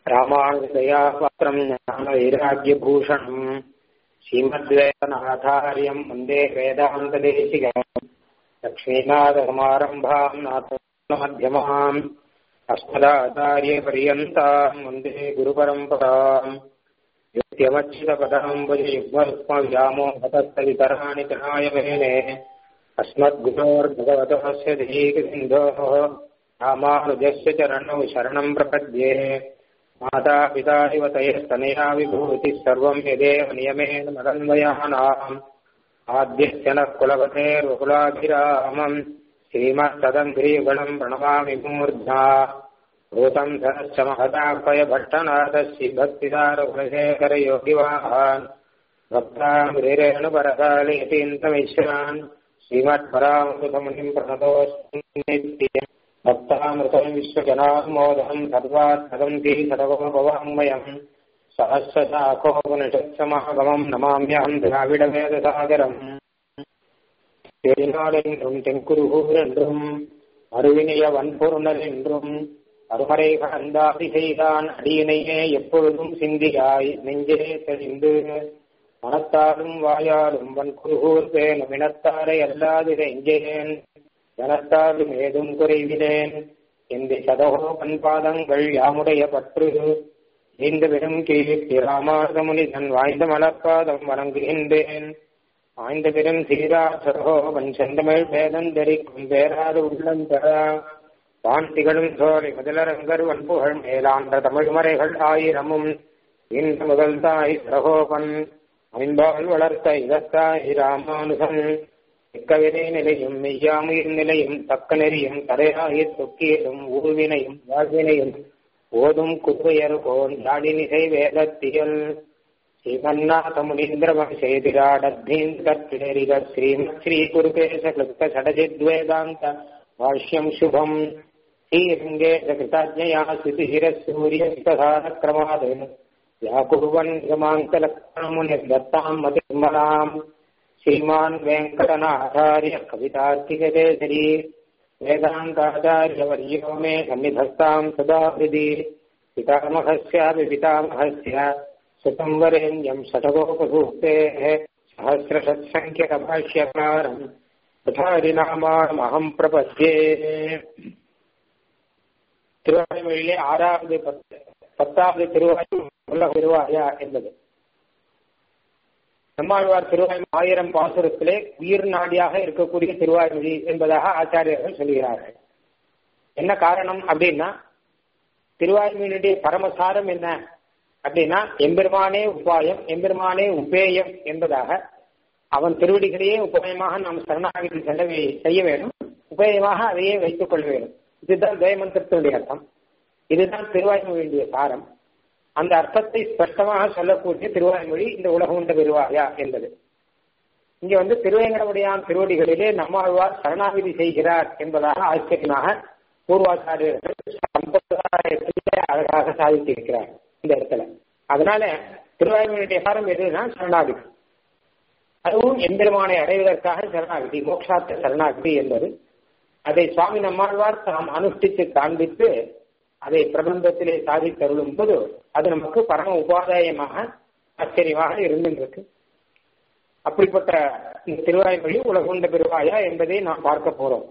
ராமானுஜயாபாத்திரம் ஞானவைராக்கியபூஷணம் ஸ்ரீமத்வேதநாதாரியம் வந்தே வேதாந்ததேசிகம் லக்ஷ்மீநாதசமாரம்பாம் நாதமத்தியமாம் அஸ்மதாச்சாரியபரியந்தாம் வந்தே குருபரம்பராம் யுக்தியமச்சிதபதாம்புஜயுக்மவியாமோஹதத்தவிतराणि तनाय मेने अस्मद्गुरोर्भगवतस्य धीकसिन्धोः रामानुजस्य चरणौ शरणम् प्रपद्ये मातापिता इव तयस्तनया विभूतिः सर्वम् यदेव नियमेन मदन्वयानाम् आद्यस्य नः कुलपतेर्वकुलाभिरामम् श्रीमत्तदङ्घ्रीगणम् प्रणमामि मूर्ध्ना भूतम् धनश्च महदापय भट्टनाथस्य भक्तिदारकुलशेखरयोगिवाहान् भक्तामृरेणुपरकालयतीन्तमिश्रान् श्रीमत्परामृतमुनिम् प्रणतोऽस्मि भक्तामृतम् विश्वजनात्मोदम् सर्वात्मदन्ति सर्वोपवाङ्मयम् सहस्रशाखोपनिषत्समागमम् नमाम्यहम् द्राविडवेदसागरम् தேனாலென்றும் தென்குருகூர் என்றும் அருவினைய வன்பொருணல் என்றும் அருமறை கலந்தாதி செய்தான் அடியினையே எப்பொழுதும் சிந்தியாய் நெஞ்சே தெரிந்து மனத்தாலும் வாயாலும் வன்குருகூர் பேணும் இனத்தாரை அல்லாது நெஞ்சேன் தனத்தாலும் ஏதும் குறைவிலேன் இந்த சதகோ பண்பாதங்கள் யாமுடைய பற்று இந்த வெறும் கீர்த்தி ராமாதமுனி தன் வாய்ந்த மலர்பாதம் வணங்குகின்றேன் ஆய்ந்த பெரும் சீரா சரோவன் செந்தமிழ் வேதம் தெரிக்கும் பேராது உள்ளம் பெற வான் திகழும் சோலை முதலரங்கர் வன்புகழ் மேலாண்ட தமிழ்மறைகள் ஆயிரமும் இந்த முதல் தாய் சரோவன் ஐம்பால் வளர்த்த இதத்தாய் ராமானுகன் மிக்கவினை நிலையும் மெய்யாமுயிர் நிலையும் தக்க நெறியும் தரையாகி தொக்கியலும் ஊர்வினையும் வாழ்வினையும் ஓதும் குதுயர் கோன் யாழினிசை வேதத்தியல் श्रीमन्नाथमुनीन्द्रवंशेतिराडद्धीन्द्रत्रिरिग श्रीमत् श्रीकुरुकेशकृतषडजिद्वेदान्त भाष्यम् शुभम् श्रीरङ्गेशकृताज्ञया स्थितिशिरसूर्यस्तधानक्रमात् व्याकुर्वन् गमाङ्कलक्ष्ममुनिर्दत्ताम् मतिर्मलाम् श्रीमान् वेङ्कटनाचार्य कवितार्किककेसरी वेदान्ताचार्यवर्यो मे सन्निधस्ताम् सदा हृदि पितामहस्यापि पितामहस्य सुतंवरेण्यम् षटगोपसूक्तेः सहस्रषत्सङ्ख्यकभाष्यकारम् तथारिनामाणमहम् प्रपद्ये திருவாய்மொழியிலே ஆறாவது பத்தாவது திருவாய் உலக திருவாயா என்பது நம்மாழ்வார் திருவாய் ஆயிரம் பாசுரத்திலே உயிர் நாடியாக இருக்கக்கூடிய திருவாய்மொழி என்பதாக ஆச்சாரியர்கள் சொல்கிறார்கள் என்ன காரணம் அப்படின்னா திருவாய்மொழியுடைய பரமசாரம் என்ன அப்படின்னா எம்பெருமானே உபாயம் எம்பெருமானே உபேயம் என்பதாக அவன் திருவடிகளையே உபயமாக நாம் சரணாகதி செல்ல செய்ய வேண்டும் உபயமாக அதையே வைத்துக் கொள்ள வேண்டும் இதுதான் ஜெயமந்திரத்தினுடைய அர்த்தம் இதுதான் திருவாய்மொழியுடைய சாரம் அந்த அர்த்தத்தை ஸ்பஷ்டமாக சொல்லக்கூடிய திருவாய்மொழி இந்த உலகம் உண்ட பெருவாயா என்பது இங்க வந்து திருவேங்கடமுடையான் திருவடிகளிலே நம்மாழ்வார் சரணாகிதி செய்கிறார் என்பதாக ஆச்சரியமாக பூர்வாச்சாரியர்கள் சம்பிரதாயத்திலே அழகாக சாதித்திருக்கிறார் இந்த இடத்துல அதனால திருவாய்மொழியுடைய சாரம் எதுனா சரணாகிதி அதுவும் எம்பெருமானை அடைவதற்காக சரணாகிதி மோட்சார்த்த சரணாகிதி என்பது அதை சுவாமி நம்மாழ்வார் தாம் அனுஷ்டித்து காண்பித்து அதை பிரபந்தத்திலே சாதித்தருளும் போது அது நமக்கு பரம உபாதாயமாக ஆச்சரியமாக இருந்துருக்கு அப்படிப்பட்ட இந்த திருவாய்மொழி உலகுண்ட பெருவாயா என்பதை நாம் பார்க்க போறோம்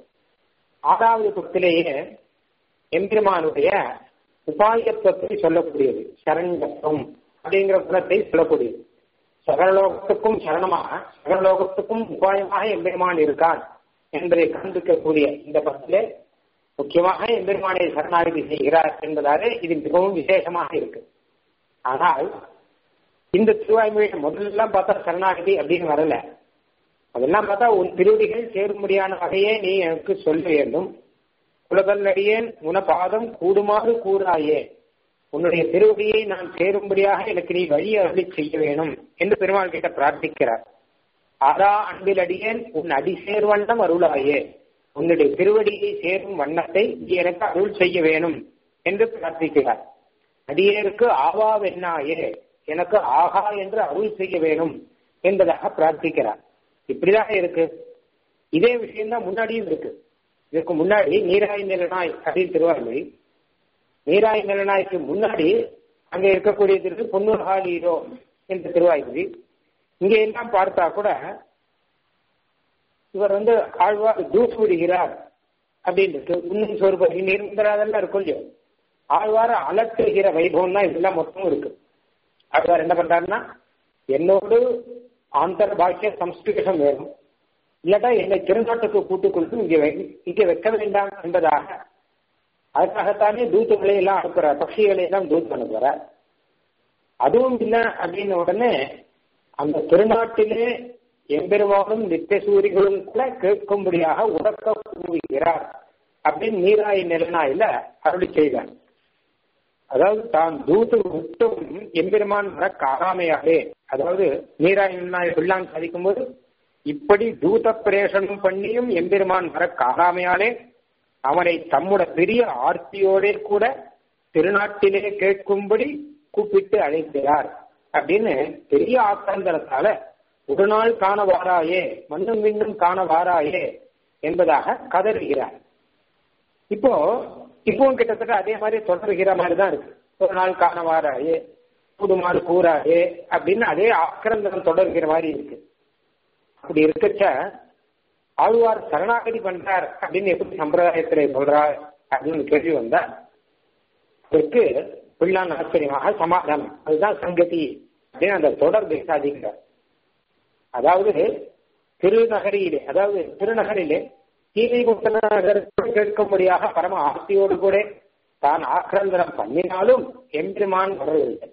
ஆறாவது புத்திலேயே எம்பெருமானுடைய உபாயத்துவத்தை சொல்லக்கூடியது சரண்யத்துவம் அப்படிங்கிற குணத்தை சொல்லக்கூடியது சகலலோகத்துக்கும் சரணமாக சகலலோகத்துக்கும் உபாயமாக எம்பெருமான் இருக்கான் என்பதை காண்பிக்கக்கூடிய இந்த பத்திலே முக்கியமாக எம்பெருமானை சரணாகதி செய்கிறார் என்பதாலே இது மிகவும் விசேஷமாக இருக்கு ஆனால் இந்த திருவாய்மொழி முதல்லாம் பார்த்தா சரணாகதி அப்படின்னு வரல அதெல்லாம் பார்த்தா உன் திருவடிகள் சேரும்படியான வகையே நீ எனக்கு சொல்ல வேண்டும் குலகல்லடியேன் உனபாதம் கூடுமாறு கூறாயே உன்னுடைய திருவடியை நான் சேரும்படியாக எனக்கு நீ வழி அருளி செய்ய வேணும் என்று பெருமாள் கிட்ட பிரார்த்திக்கிறார் ஆரா அன்பில் அடியேன் உன் அடி சேர்வண்ணம் அருளாயே உன்னுடைய திருவடியை சேரும் வண்ணத்தை நீ எனக்கு அருள் செய்ய வேணும் என்று பிரார்த்திக்கிறார் அடியேருக்கு ஆவாவென்னாயே எனக்கு ஆகா என்று அருள் செய்ய வேணும் என்பதாக பிரார்த்திக்கிறார் இப்படிதான் இருக்கு இதே விஷயம்தான் முன்னாடியும் இருக்கு இதுக்கு முன்னாடி நீராய் நிலனாய் அப்படின்னு திருவாரூரை நீராய் நிலனாய்க்கு முன்னாடி அங்க இருக்கக்கூடிய திரு பொன்னூர்ஹாலீரோ என்ற திருவாய்மொழி இங்க எல்லாம் பார்த்தா கூட இவர் வந்து ஆழ்வார் தூசு விடுகிறார் அப்படின்ட்டு உண்ணும் சொருபதி நிரந்தராதெல்லாம் இருக்கும் இல்லையோ ஆழ்வார அலட்டுகிற வைபவம் தான் இதெல்லாம் மொத்தமும் இருக்கு ஆழ்வார் என்ன பண்றாருன்னா என்னோடு ஆந்தர் பாக்கிய சம்ஸ்கிருதம் வேணும் இல்லாட்டா என்னை திருநாட்டுக்கு கூட்டுக்கொண்டு இங்கே இங்கே வைக்க வேண்டாம் என்பதாக அதுக்காகத்தானே தூத்துகளை எல்லாம் அனுப்புறார் பட்சிகளை எல்லாம் தூத்து அனுப்புறார் அதுவும் இல்லை அப்படின்னு உடனே அந்த திருநாட்டிலே எம்பெருமானும் நித்திய சூரிகளும் கூட கேட்கும்படியாக உறக்க கூறுகிறார் அப்படின்னு நீராய் நிலனாயில அருளி செய்தார் அதாவது தான் தூத்து விட்டும் எம்பெருமான் வர காராமையாலே அதாவது நீராய் நிலனாய் பிள்ளான் சாதிக்கும் போது இப்படி தூத பிரேஷனம் பண்ணியும் எம்பெருமான் வர காராமையாலே அவனை தம்முட பெரிய ஆர்த்தியோடே கூட திருநாட்டிலே கேட்கும்படி கூப்பிட்டு அழைக்கிறார் அப்படின்னு பெரிய ஆத்தந்தரத்தால ஒரு நாள் காண வாராயே மண்ணும் விண்ணும் காண வாராயே என்பதாக கதறுகிறார் இப்போ இப்பவும் கிட்டத்தட்ட அதே மாதிரி தொடர்கிற மாதிரி தான் இருக்கு ஒரு நாள் காண வாராயே புதுமாறு கூறாயே அப்படின்னு அதே ஆக்கிரந்தனம் தொடர்கிற மாதிரி இருக்கு அப்படி இருக்கச்ச ஆழ்வார் சரணாகதி பண்றார் அப்படின்னு எப்படி சம்பிரதாயத்திலே சொல்றார் அப்படின்னு கேள்வி வந்தா அதற்கு பிள்ளான் ஆச்சரியமாக சமாதானம் அதுதான் சங்கதி அப்படின்னு அந்த தொடர்பை சாதிக்கிறார் அதாவது திருநகரியிலே அதாவது திருநகரிலே தீவிகுண்டநகருக்கு கேட்கும்படியாக பரம ஆர்த்தியோடு கூட தான் ஆக்கிரந்தனம் பண்ணினாலும் எம்பெருமான் வரவில்லை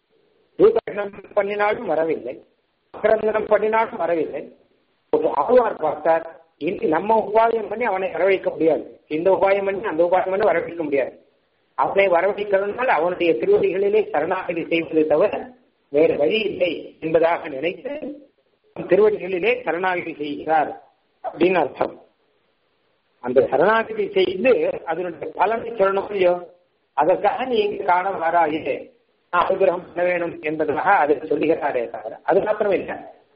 தூதகனம் பண்ணினாலும் வரவில்லை ஆக்கிரந்தனம் பண்ணினாலும் வரவில்லை ஒரு ஆழ்வார் பார்த்தார் இனி நம்ம உபாயம் பண்ணி அவனை வரவைக்க முடியாது இந்த உபாயம் பண்ணி அந்த உபாயம் பண்ணி வரவைக்க முடியாது அவனை வரவழைக்கிறதுனால் அவனுடைய திருவடிகளிலே சரணாகதி செய்வது தவிர வேறு வழி இல்லை என்பதாக நினைத்து திருவடிகளிலே சரணாகதி செய்கிறார் அப்படின்னு அர்த்தம் அந்த சரணாகதி செய்து அதனுடைய பலனை சொல்லணும் இல்லையோ அதற்காக நீ இங்கு காண வராயே நான் அனுகிரகம் பண்ண வேணும் என்பதாக அதை சொல்லுகிறாரே தவிர அது மாத்திரம் இல்லை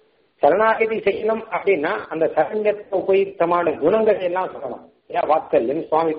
சரணாகதி செய்யணும் அப்படின்னா அந்த சரண்யத்தை உபயுக்தமான குணங்கள் எல்லாம் சொல்லணும் ஏன் வாத்சல்யம் சுவாமி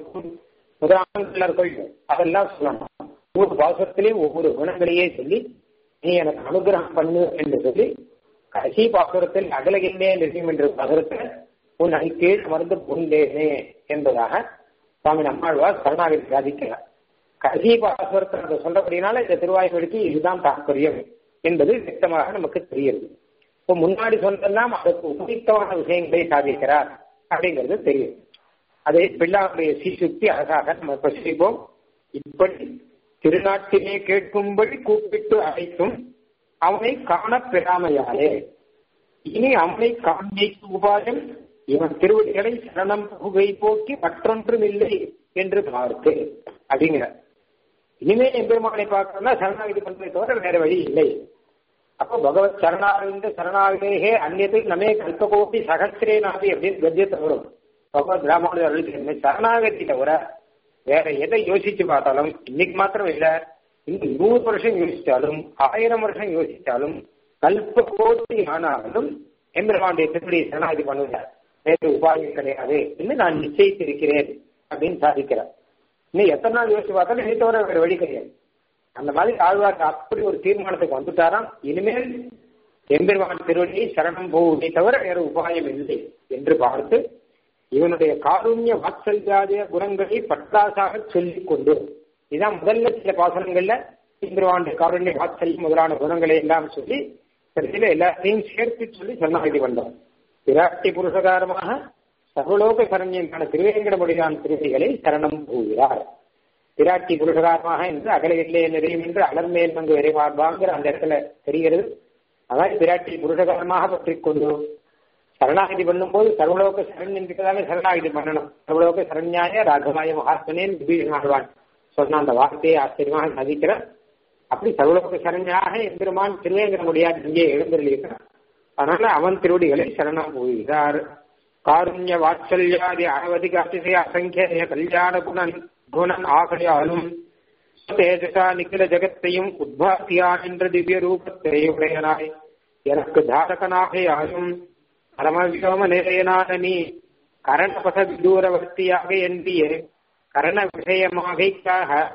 முதலாளர்கள் அதெல்லாம் சொல்லணும் ஒவ்வொரு பாசத்திலேயும் ஒவ்வொரு குணங்களையே சொல்லி நீ எனக்கு அனுகிரகம் பண்ணு என்று சொல்லி கடைசி பாசுரத்தில் அகலகின்றே நிற்கும் என்ற பாசுரத்தில் உன் கீழ் மருந்து புண்டேனே என்பதாக சுவாமி நம்மாழ்வார் சரணாகதி சாதிக்கிறார் கடைசி பாசுரத்தில் அதை சொல்றபடினால இந்த திருவாய்மொழிக்கு இதுதான் தாற்பயம் என்பது வித்தமாக நமக்கு தெரியுது இப்போ முன்னாடி சொன்னதெல்லாம் அதற்கு உபயுக்தமான விஷயங்களை சாதிக்கிறார் அப்படிங்கிறது தெரியும் அதை பிள்ளாவுடைய சீசுக்தி அழகாக நம்ம பசிப்போம் இப்படி திருநாட்டிலே கேட்கும்படி கூப்பிட்டு அழைத்தும் அவனை காண பெறாமையாலே இனி அவனை காண்பிக்கும் உபாயம் இவன் திருவடிகளை சரணம் புகை போக்கி மற்றொன்றும் இல்லை என்று பார்த்து அப்படிங்கிற இனிமே எம்பெருமானை பார்க்கணும்னா சரணாகதி பண்றதை தவிர வேற வழி இல்லை அப்போ பகவத் சரணாவிந்த சரணாகதேகே அந்நது நமே கல்பகோபி சகசிரே நாபி அப்படின்னு கத்தியத்தை வரும் பகவத் ராமானுஜர் அருள் சரணாகதி தவிர வேற எதை யோசிச்சு பார்த்தாலும் இன்னைக்கு மாத்திரம் இல்ல இன்னும் நூறு வருஷம் யோசிச்சாலும் ஆயிரம் வருஷம் யோசிச்சாலும் கல்ப கோட்டி ஆனாலும் எம்பெருமானுடைய திருப்படி சரணாகதி பண்ணுவார் வேறு உபாயம் கிடையாது என்று நான் நிச்சயித்திருக்கிறேன் அப்படின்னு சாதிக்கிறார் இன்னும் எத்தனை நாள் யோசிச்சு பார்த்தாலும் இனி தவிர வேற வழி கிடையாது அந்த மாதிரி ஆழ்வார் அப்படி ஒரு தீர்மானத்துக்கு வந்துட்டாராம் இனிமேல் எம்பெருமான் திருவடியை சரணம் போவதை தவிர வேற உபாயம் இல்லை என்று பார்த்து இவனுடைய காருண்ய வாத்சல்யாதிய குணங்களை பட்டாசாக சொல்லிக் கொண்டு இதான் முதல்ல சில பாசனங்கள்ல எம்பெருமானுடைய காருண்ய வாத்சல்யம் முதலான குணங்களை எல்லாம் சொல்லி கடைசியில எல்லாத்தையும் சேர்த்து சொல்லி சரணாகதி வந்தோம் விராட்டி புருஷகாரமாக சர்வலோக சரண்யமான திருவேங்கடமுடியான் திருவிகளை சரணம் போகிறார் விராட்டி புருஷகாரமாக என்று அகலையிலே நிறையும் என்று அலர்மேல் மங்கு விரைவார்வாங்கிற அந்த இடத்துல தெரிகிறது அதாவது விராட்டி புருஷகாரமாக பற்றி கொண்டு சரணாகதி பண்ணும்போது சர்வலோக சரண்யம் கிட்டதாவே சரணாகதி பண்ணணும் சர்வலோக சரண்யாய ராகவாய மகாத்மனேன் விபீஷணாழ்வான் சொன்ன அந்த வார்த்தையை ஆச்சரியமாக சாதிக்கிற அப்படி சர்வலோக சரண்யாக எம்பெருமான் திருவேங்கட முடியாது இங்கே எழுந்திருக்கிறார் அதனால அவன் திருவடிகளை சரணம் போகிறார் காருண்ய வாத்சல்யாதி அனவதிக அதிசய அசங்கிய கல்யாண குணன் குணன் ஆகையாலும் தேஜசா நிகில ஜெகத்தையும் உத்பாசியான் என்ற திவ்ய ரூபத்தை உடையனாய் எனக்கு தாரகனாகையாலும் பரமவியோம நிலையனான நீ கரணபத விதூரவர்த்தியாக என்றிய கரண விஷயமாகைக்காக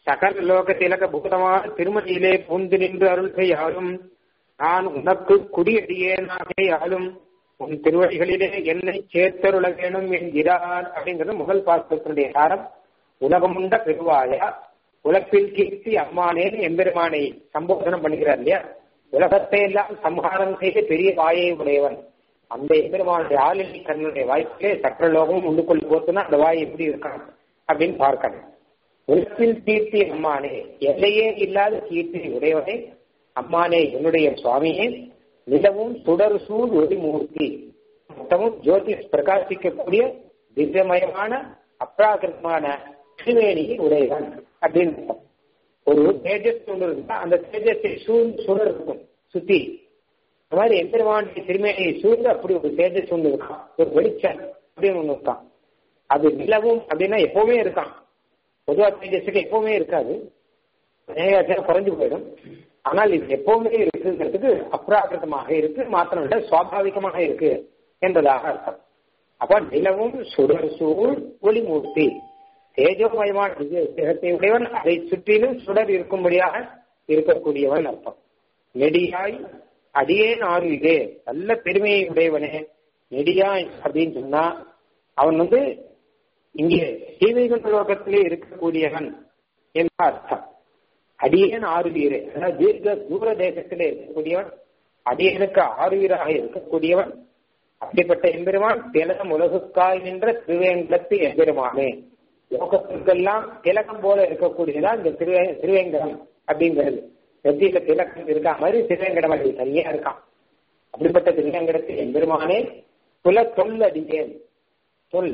சகல லோக திலக பூதமான திருமதியிலே பூந்து நின்று அருள்கையாலும் நான் உனக்கு குடியடியேனாகையாலும் உன் திருவடிகளிலே என்னை சேர்த்தருள வேணும் என்கிறார் அப்படிங்கிறது முதல் பாசத்தினுடைய சாரம் உலகமுண்ட பெருவாயா உலப்பில் கீர்த்தி அம்மானேன்னு எம்பெருமானை சம்போதனம் பண்ணுகிறார் இல்லையா உலகத்தை எல்லாம் சம்ஹாரம் செய்து பெரிய வாயை உடையவன் அந்த எம்பெருமானுடைய ஆளினி கண்ணுடைய வாய்ப்பிலே சக்கரலோகம் உள்ளுக்குள் போத்துனா அந்த வாய் எப்படி இருக்கான் அப்படின்னு பார்க்கணும் உலப்பில் கீர்த்தி அம்மானே எல்லையே இல்லாத கீர்த்தி உடையவனே அம்மானே என்னுடைய சுவாமியே நிலவும் சுடர் சூழ் ஒளிமூர்த்தி மொத்தமும் ஜோதிஷ் பிரகாசிக்கக்கூடிய திவ்யமயமான அப்ராகிருத்தமான திருவேணியை உடையவன் அப்படின்னு ஒரு தேஜஸ் ஒன்று இருந்தா அந்த தேஜஸை சூழ் சுடர் இருக்கும் சுத்தி இந்த மாதிரி எம்பெருமானுடைய திருமேனியை சூழ்ந்து அப்படி ஒரு தேஜஸ் ஒன்று இருக்கான் ஒரு வெளிச்சம் அப்படின்னு ஒன்று இருக்கான் அது நிலவும் அப்படின்னா எப்பவுமே இருக்கான் பொதுவாக தேஜஸுக்கு எப்பவுமே இருக்காது நேரத்தில் குறைஞ்சு போயிடும் ஆனால் இது எப்பவுமே இருக்குங்கிறதுக்கு அப்ராகிருதமாக இருக்கு மாத்திரம் இல்லை சுவாபாவிகமாக இருக்கு என்பதாக அர்த்தம் அப்ப நிலவும் சுடர் சூழ் ஒளிமூர்த்தி தேஜோமயமான தேகத்தை உடையவன் அதை சுற்றிலும் சுடர் இருக்கும்படியாக இருக்கக்கூடியவன் அர்த்தம் நெடியாய் அடியேன் ஆறு இதே நல்ல பெருமையை உடையவனே நெடியாய் அப்படின்னு சொன்னா அவன் வந்து இங்கே சீவைகுண்ட லோகத்திலே இருக்கக்கூடியவன் என்ற அர்த்தம் அடியேன் ஆறுவீரே அதாவது தீர்க்க தூர தேசத்திலே இருக்கக்கூடியவன் அடியனுக்கு ஆறுவீராக இருக்கக்கூடியவன் அப்படிப்பட்ட எம்பெருமான் திலகம் உலகுக்காய் நின்ற திருவேங்கலத்து எம்பெருமானே லோகத்திற்கெல்லாம் திலகம் போல இருக்கக்கூடியதா இந்த திருவே திருவேங்கடம் அப்படிங்கிறது நெத்தியில திலகம் இருக்கா மாதிரி திருவேங்கடம் அது சரியா இருக்கான் அப்படிப்பட்ட திருவேங்கடத்து எம்பெருமானே குல தொல் அடியேன் சொல்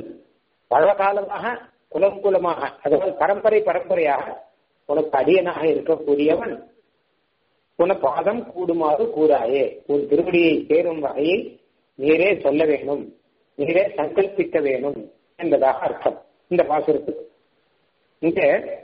பழகாலமாக குலம் குலமாக அதாவது பரம்பரை பரம்பரையாக உனக்கு அடியனாக இருக்கக்கூடியவன் உன பாதம் கூடுமாறு கூறாயே உன் திருவடியை சேரும் வகையை நீரே சொல்ல வேணும் நீரே சங்கல்பிக்க வேணும் என்பதாக அர்த்தம் இந்த பாசுரத்துக்கு இங்க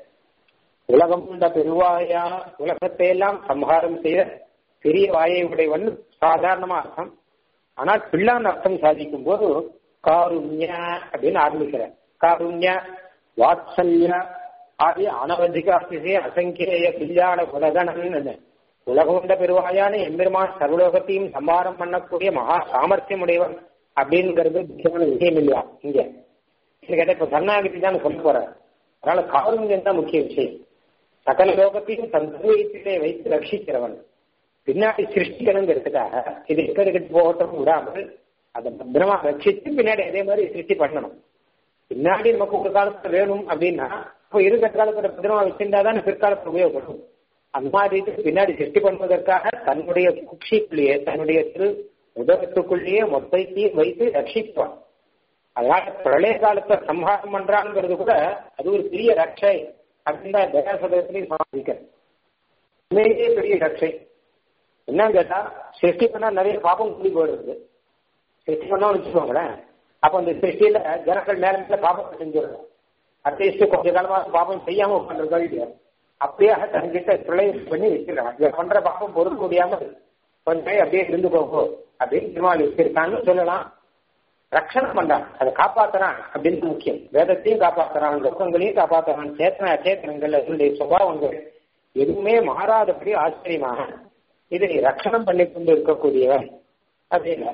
உலகம் உண்ட பெருவாயா உலகத்தை எல்லாம் சம்ஹாரம் செய்த பெரிய வாயை உடையவன் சாதாரணமா அர்த்தம் ஆனால் பிள்ளான் அர்த்தம் சாதிக்கும் போது காருண்ய அப்படின்னு ஆரம்பிக்கிற காருண்ய வாத்சல்ய ஆகிய அனவதிகாசிசே அசங்கேய கல்யாண குலகணன் உலகமுண்ட பெருவாயான எம்பெருமான் சர்வலோகத்தையும் சம்பாரம் பண்ணக்கூடிய மகா சாமர்த்தியம் உடையவன் அப்படிங்கிறது முக்கியமான விஷயம் இல்லையா இங்க கேட்ட இப்ப சரணாகதி தான் சொல்ல போற அதனால காருண்யம் தான் முக்கிய விஷயம் சகல லோகத்தையும் தன் திருவயத்திலே வைத்து ரட்சிக்கிறவன் பின்னாடி சிருஷ்டிக்கணுங்கிறதுக்காக இது இருக்கிறதுக்கு போகட்டும் விடாமல் அதை பத்திரமா ரட்சித்து பின்னாடி அதே மாதிரி சிருஷ்டி பண்ணணும் பின்னாடி நமக்கு ஒரு காலத்துல வேணும் அப்படின்னா இப்போ இருக்கிற காலத்துல பத்திரமா வச்சிருந்தா தான் பிற்காலத்தில் உபயோகப்படும் அந்த மாதிரி பின்னாடி சிருஷ்டி பண்ணுவதற்காக தன்னுடைய குக்ஷிக்குள்ளேயே தன்னுடைய திரு உதவத்துக்குள்ளேயே மொத்தத்தையும் வைத்து ரட்சிப்பான் அதனால பிரளய காலத்தை சம்ஹாரம் பண்றாங்கிறது கூட அது ஒரு பெரிய ரட்சை அப்படின்னு தான் தயாசதத்திலையும் சமாளிக்கிறேன் உண்மையிலேயே பெரிய ரட்சை என்னன்னு கேட்டா சிருஷ்டி பண்ணா நிறைய பாப்பம் கூடி போயிடுது சிருஷ்டி பண்ணோம்னு வச்சுக்கோங்களேன் அப்ப அந்த சிருஷ்டியில ஜனங்கள் நேரம் மேல பாப்பம் செஞ்சிடணும் அட்லீஸ்ட் கொஞ்ச காலமா பாப்பம் செய்யாம உட்காந்துருக்கா இல்லையா அப்படியாக தன்கிட்ட பிரளயம் பண்ணி வச்சிருக்காங்க இவன் பண்ற பாப்பம் பொறுக்க முடியாம கொஞ்சம் அப்படியே இருந்து போகும் அப்படின்னு திருமாவளி வச்சிருக்கான்னு சொல்லலாம் ரட்சணம் பண்றான் அதை காப்பாத்துறான் அப்படின்னு முக்கியம் வேதத்தையும் காப்பாத்துறான் லோகங்களையும் காப்பாத்துறான் சேத்தன அச்சேத்தனங்கள் அதனுடைய சுபாவங்கள் எதுவுமே மாறாதபடி ஆச்சரியமாக இதை ரட்சணம் பண்ணி கொண்டு இருக்கக்கூடியவன் அப்படின்னு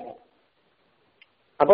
அப்போ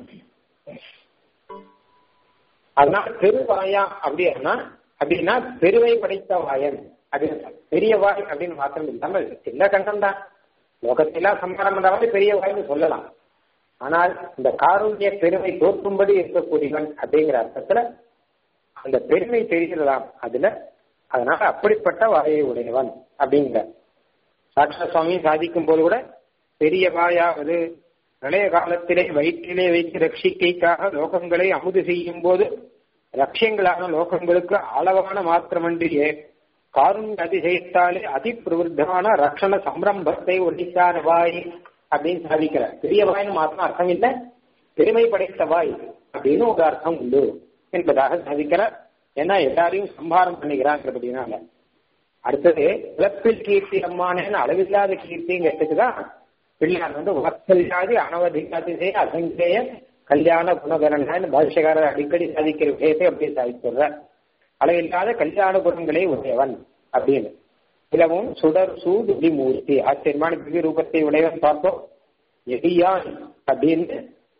அதனால பெருவாயா அப்படின்னா அப்படின்னா பெருவை படைத்த வாயன் அப்படின்னு பெரிய வாய் அப்படின்னு மாத்திரம் இல்லாமல் சின்ன கண்டம் தான் லோகத்திலாம் சம்பாரம் பண்றவங்க பெரிய வாய்னு சொல்லலாம் ஆனால் இந்த காருண்ய பெருமை தோற்றும்படி இருக்கக்கூடியவன் அப்படிங்கிற அர்த்தத்துல அந்த பெருமை தெரிகிறதாம் அதுல அதனால அப்படிப்பட்ட வாயை உடையவன் அப்படிங்கிற சாட்சா சுவாமி சாதிக்கும் போது கூட பெரிய வாயாவது பிரளய காலத்திலே வயிற்றிலே வைத்து ரட்சிக்கைக்காக லோகங்களை அமுது செய்யும் போது லட்சியங்களான லோகங்களுக்கு அளவான மாத்திரமன்றியே காருண்ய அதிசயத்தாலே அதிபிரவருத்தமான ரட்சண சம்பிரம்பத்தை ஒழித்தான வாய் அப்படின்னு சாதிக்கிறார் பெரிய வாய்னு மாத்திரம் அர்த்தம் இல்லை பெருமை படைத்த வாய் அப்படின்னு ஒரு அர்த்தம் உண்டு என்பதாக சாதிக்கிறார் ஏன்னா எல்லாரையும் சம்பாரம் பண்ணிக்கிறாங்கிறபடினால அடுத்தது இழப்பில் கீர்த்தி அம்மானேன்னு அளவில்லாத கீர்த்திங்கிறதுக்கு தான் பிள்ளையார் வந்து வாத்சல்யாதி அனவதிகாதிசே அசங்கேய கல்யாண குணகரன் பாஷ்யக்காரர் அடிக்கடி சாதிக்கிற விஷயத்தை அப்படியே சாதிக்கிறார் அளவில்லாத கல்யாண குணங்களை உடையவன் அப்படின்னு இலவும் சுடர் சூடு மூர்த்தி ஆச்சரியமான திவ்ய ரூபத்தை உடையவன் பார்ப்போம் எதியான் அப்படின்னு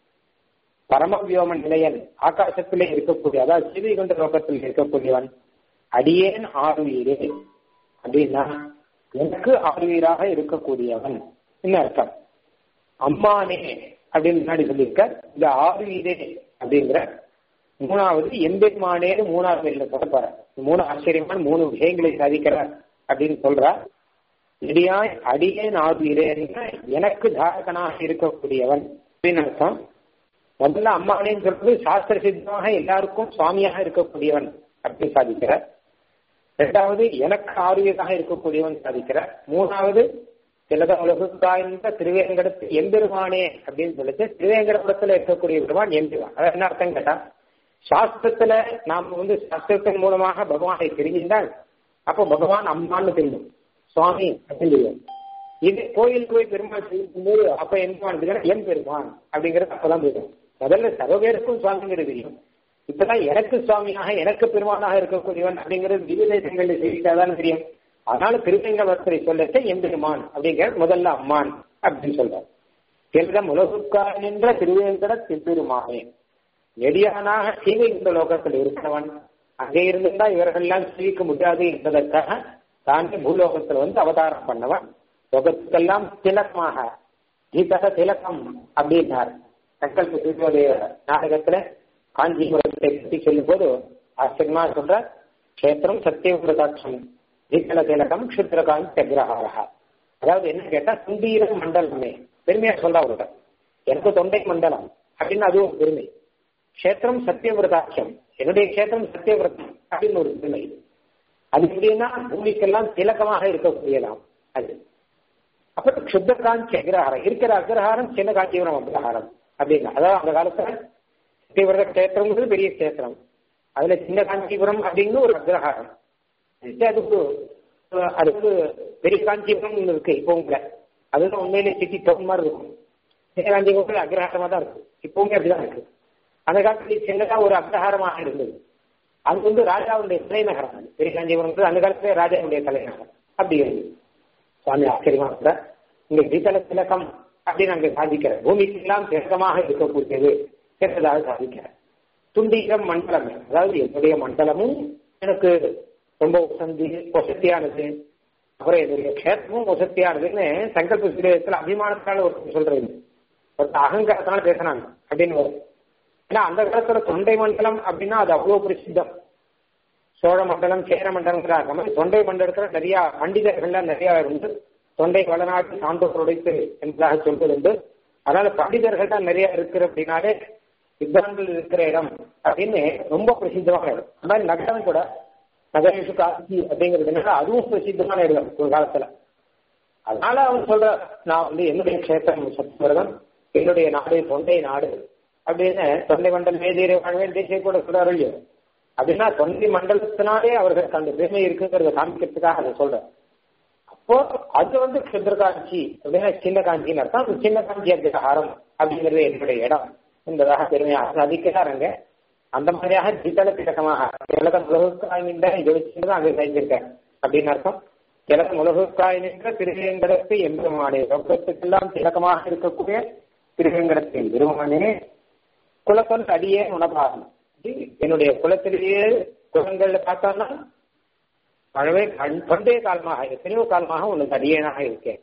பரமவியோம நிலையன் ஆகாசத்திலே இருக்கக்கூடிய அதாவது சிவிகண்ட லோகத்தில் இருக்கக்கூடியவன் அடியேன் ஆறுவீரே அப்படின்னா எனக்கு ஆறுவீராக இருக்கக்கூடியவன் என்ன அர்த்தம் அம்மானே அப்படின்னு முன்னாடி சொல்லியிருக்க இந்த ஆறுவீரே அப்படிங்கிற மூணாவது எம்பெருமானேன்னு மூணாவது இல்ல சொல்ல மூணு ஆச்சரியமான மூணு விஷயங்களை சாதிக்கிறார் அப்படின்னு சொல்றார் இடியாய் அடியேன் ஆறுவீரே எனக்கு தாரகனாக இருக்கக்கூடியவன் அப்படின்னு அர்த்தம் முதல்ல அம்மானேன்னு சொல்றது சாஸ்திர சித்தமாக எல்லாருக்கும் சுவாமியாக இருக்கக்கூடியவன் அப்படின்னு சாதிக்கிறார் இரண்டாவது எனக்கு ஆரியதாக இருக்கக்கூடியவன் சாதிக்கிறார் மூணாவது சிலத உலகுக்காய்ந்த திருவேங்கடத்து எம்பெருமானே அப்படின்னு சொல்லிட்டு திருவேங்கடபுரத்துல இருக்கக்கூடிய பெருமான் எம்பெருமான் அதாவது என்ன அர்த்தம் கேட்டா சாஸ்திரத்துல நாம வந்து சாஸ்திரத்தின் மூலமாக பகவானை தெரிஞ்சிருந்தால் அப்போ பகவான் அம்மான்னு தெரியும் சுவாமி அப்படின்னு தெரியும் இது கோயில் போய் பெருமாள் செய்யும்போது அப்ப எம்பெருமான் எம் பெருமான் அப்படிங்கிறது அப்பதான் தெரியும் முதல்ல சர்வ பேருக்கும் சுவாமிங்கிறது தெரியும் இப்பதான் எனக்கு சுவாமியாக எனக்கு பெருமானாக இருக்கக்கூடியவன் அப்படிங்கிறது திவ்யதேசங்களில் செய்திட்டாதான் தெரியும் அதனால திருவேங்கவர்த்தரை சொல்லச்ச எம்பெருமான் அப்படிங்கிற முதல்ல அம்மான் அப்படின்னு சொல்றார் செல்லம் உலகுக்காரன் என்ற திருவேங்கட திருப்பெருமானே நெடியானாக சீவை இந்த லோகத்தில் இருக்கிறவன் அங்கே இருந்திருந்தா இவர்கள் எல்லாம் சீவிக்க முடியாது என்பதற்காக தானே பூலோகத்தில் வந்து அவதாரம் பண்ணவன் லோகத்துக்கெல்லாம் திலக்கமாக கீதக திலக்கம் அப்படின்னார் சங்கல்ப சூரியோதய நாடகத்துல காஞ்சிபுரத்தை பற்றி சொல்லும் போது ஆச்சரியமா சொல்ற கஷேத்திரம் சத்தியவிரதாட்சம் தீபல திலகம் க்ஷுத்ரகாந்த் சக்ரஹாரா அதாவது என்ன கேட்டா சுந்தீர மண்டலமே பெருமையா சொல்றா அவர்கிட்ட எனக்கு தொண்டை மண்டலம் அப்படின்னு அது ஒரு பெருமை கஷேத்திரம் சத்தியவிரதாட்சம் என்னுடைய கஷேத்திரம் சத்தியவிரதம் அப்படின்னு ஒரு பெருமை அது எப்படின்னா பூமிக்கெல்லாம் திலக்கமாக இருக்கக்கூடியதாம் அது அப்ப க்ஷுத்ரகாந்த் அக்ரஹாரம் இருக்கிற அக்ரஹாரம் சின்ன காஞ்சிபுரம் அக்ரஹாரம் அப்படின்னா அதாவது அந்த காலத்துல சத்தியவிரத கஷேத்திரங்கிறது பெரிய கஷேத்திரம் அதுல சின்ன காஞ்சிபுரம் அப்படின்னு ஒரு அக்ரஹாரம் அதுக்கு அது வந்து பெரிய காஞ்சிபுரம் இருக்கு இப்போ உங்களை அதுதான் உண்மையிலே சிட்டி டவுன் மாதிரி இருக்கும் சின்ன காஞ்சிபுரம் அக்ரஹாரமா தான் இருக்கு இப்பவுமே அப்படிதான் இருக்கு அந்த காலத்துல சின்னதா ஒரு அக்ரஹாரமாக இருந்தது அது வந்து ராஜாவுடைய தலைநகரம் அது பெரிய காஞ்சிபுரம் அந்த காலத்துல ராஜாவுடைய தலைநகரம் அப்படி இருந்தது சுவாமி ஆச்சரியமா இருக்கிற இங்க கீதல திலக்கம் அப்படின்னு அங்க சாதிக்கிற பூமிக்கு எல்லாம் திலக்கமாக இருக்கக்கூடியது என்பதாக சாதிக்கிற துண்டீகம் மண்டலம் அதாவது என்னுடைய மண்டலமும் எனக்கு ரொம்ப வசந்தி வசத்தியானது அப்புறம் என்னுடைய கஷேத்திரமும் வசத்தியானதுன்னு சங்கல்ப சுரேகத்தில் அபிமானத்தால ஒரு சொல்றது ஒரு அகங்காரத்தால பேசினாங்க அப்படின்னு வரும் ஏன்னா அந்த காலத்துல தொண்டை மண்டலம் அப்படின்னா அது அவ்வளவு பிரசித்தம் சோழ மண்டலம் சேர மண்டலங்கிற அந்த மாதிரி தொண்டை மண்டலத்துல நிறைய பண்டிதர்கள்லாம் நிறைய உண்டு தொண்டை வளநாட்டு சான்றோர் உடைத்து என்பதாக சொல்வது உண்டு அதனால பண்டிதர்கள் தான் நிறைய இருக்கிற அப்படின்னாலே வித்வான்கள் இருக்கிற இடம் அப்படின்னு ரொம்ப பிரசித்தமான இடம் அந்த மாதிரி நகரம் கூட நகரேஷு காசி அப்படிங்கிறதுனால அதுவும் பிரசித்தமான இடம் ஒரு காலத்துல அதனால அவன் சொல்ற நான் வந்து என்னுடைய கஷேத்திரம் சத்தியவிரதம் என்னுடைய நாடு தொண்டை நாடு அப்படின்னு தொண்டை மண்டல் மேதீரை வாழ்வேன் தேசிய கூட சொல்றாரு இல்லையோ அப்படின்னா தொண்டை மண்டலத்தினாலே அவர்களுக்கு அந்த பெருமை இருக்குங்கிறத காமிக்கிறதுக்காக அதை சொல்றேன் அப்போ அது வந்து க்ஷுத்ரகாஞ்சி அப்படின்னா சின்ன காஞ்சின்னு அர்த்தம் அந்த சின்ன காஞ்சி அக்ரஹாரம் அப்படிங்கிறது என்னுடைய இடம் என்பதாக பெருமையாக சாதிக்கிறாருங்க அந்த மாதிரியாக ஜிதல திலக்கமாக திலகம் உலகுக்காய் நின்ற இதை வச்சுட்டு அங்கே செஞ்சிருக்கேன் அப்படின்னு அர்த்தம் திலகம் உலகுக்காய் நின்ற திருவேங்கடத்தை எம்பெருமானே லோகத்துக்கெல்லாம் திலக்கமாக இருக்கக்கூடிய திருவேங்கடத்தின் பெருமானே குலத்தொன் அடியே உணவாகும் என்னுடைய குலத்திலேயே குலங்கள்ல பார்த்தோம்னா பழவே பண்டைய காலமாக எத்தனையோ காலமாக உனக்கு அடியேனாக இருக்கேன்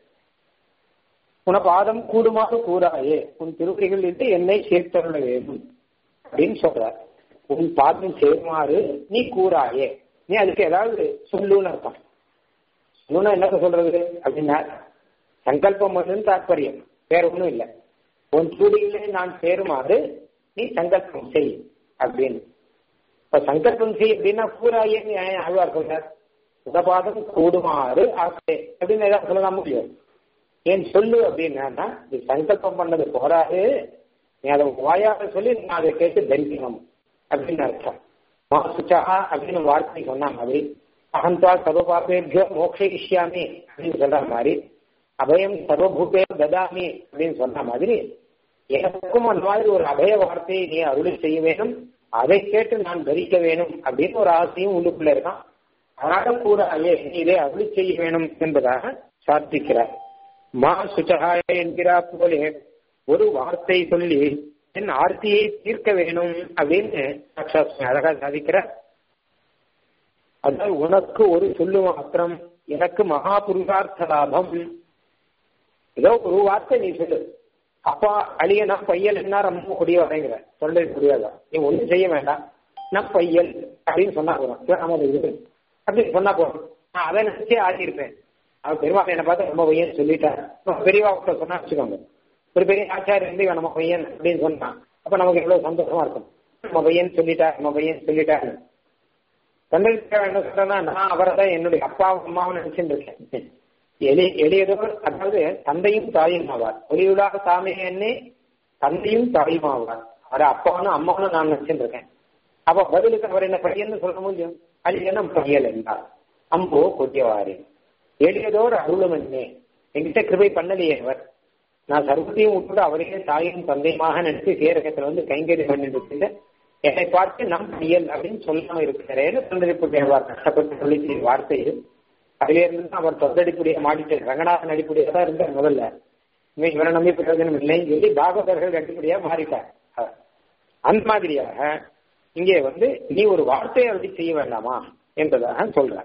உன பாதம் கூடுமாக கூறாயே உன் திருவடிகள் இருந்து என்னை சேர்த்தருள வேண்டும் அப்படின்னு சொல்றார் உன் பாதம் சேருமாறு நீ கூறாயே நீ அதுக்கு ஏதாவது சொல்லுன்னு அர்த்தம் சொல்லுன்னா என்ன சொல்றது அப்படின்னா சங்கல்பம் வந்து தாற்பயம் வேற ஒன்றும் இல்லை உன் சூடியிலே நான் சேருமாறு நீ சங்கல்பம் செய் அப்படின்னு இப்ப சங்கல்பம் செய் அப்படின்னா கூறாயேன்னு ஆழ்வார் சொல்றார் உதபாதம் கூடுமாறு ஆசை அப்படின்னு ஏதாவது சொல்லலாம் முடியும் ஏன் சொல்லு அப்படின்னா நீ சங்கல்பம் பண்ணது போராது நீ அதை வாயாக சொல்லி நான் அதை கேட்டு தரிக்கணும் அப்படின்னு அர்த்தம் மாசுச்சா அப்படின்னு வார்த்தை சொன்ன மாதிரி அகந்தா சர்வபாபேபியோ மோக்ஷயிஷ்யாமி அப்படின்னு சொல்ற மாதிரி அபயம் சர்வபூபே ததாமி அப்படின்னு சொன்ன மாதிரி எனக்கும் அந்த மாதிரி ஒரு அபய வார்த்தையை நீ அருளி செய்ய வேணும் அதை கேட்டு நான் தரிக்க வேணும் அப்படின்னு ஒரு ஆசையும் உள்ளுக்குள்ள இருக்கான் அதனால கூறாயே இதை அருளி செய்ய வேணும் என்பதாக சார்த்திக்கிறார் மா சுச்சகாய என்கிறார் போலே ஒரு வார்த்தை சொல்லி என் ஆர்த்தியை தீர்க்க வேணும் அப்படின்னு சாட்சாத் அழகா சாதிக்கிறார் அதாவது உனக்கு ஒரு சொல்லு மாத்திரம் எனக்கு மகா புருஷார்த்த லாபம் ஏதோ ஒரு வார்த்தை நீ சொல்லு அப்பா அழியனா பையல் என்ன ரொம்ப கொடிய வரைங்கிற தொண்டை புரியாதா நீ ஒன்றும் செய்ய வேண்டாம் நான் பையல் அப்படின்னு சொன்னா போதும் ஆமா இது அப்படின்னு சொன்னா போதும் நான் அதை நினைச்சே ஆடி இருப்பேன் அவன் பெருமா என்னை பார்த்து ரொம்ப பையன் சொல்லிட்டார் பெரியவா சொன்னா வச்சுக்கோங்க ஒரு பெரிய ஆச்சாரியர் இருந்து இவன் நம்ம பையன் அப்படின்னு சொன்னான் அப்ப நமக்கு எவ்வளவு சந்தோஷமா இருக்கும் நம்ம பையன் சொல்லிட்டா நம்ம பையன் சொல்லிட்டாரு தந்தைக்காக என்ன சொல்றேன்னா நான் அவரை தான் என்னுடைய அப்பா அம்மாவும் நினைச்சுட்டு இருக்கேன் எளி எளியதோர் அதாவது தந்தையும் தாயும் ஆவார் ஒளியுலாக தாமே என்னே தந்தையும் தாயும் ஆவார் அவர் அப்பாவும் அம்மாவும் நான் நினைச்சுட்டு இருக்கேன் அப்ப பதிலுக்கு அவர் என்ன பையன் சொல்ல முடியும் அழியனம் பையல் என்றார் அம்போ கொட்டியவாறு எளியதோர் அருளும் என்னே என்கிட்ட கிருபை பண்ணலையே அவர் நான் சர்வத்தையும் விட்டுட்டு அவரையே தாயும் தந்தையுமாக நினைச்சு சேரகத்துல வந்து கைங்கறி பண்ணிட்டு இருக்கின்ற என்னை பார்த்து நம் பையல் அப்படின்னு சொல்லாம இருக்கிறேன்னு தொண்டடிப்பு தேவார் கஷ்டப்பட்டு சொல்லி வார்த்தை இது அதுல இருந்து அவர் தொண்டடிப்புடைய மாடிட்டு ரங்கநாதன் அடிப்படையா தான் இருந்தார் முதல்ல இவன் இவரை நம்பி பிரயோஜனம் இல்லைன்னு சொல்லி பாகவதர்கள் அடிப்படையா மாறிட்டார் அந்த மாதிரியாக இங்கே வந்து நீ ஒரு வார்த்தையை அப்படி செய்ய வேண்டாமா என்பதாக சொல்ற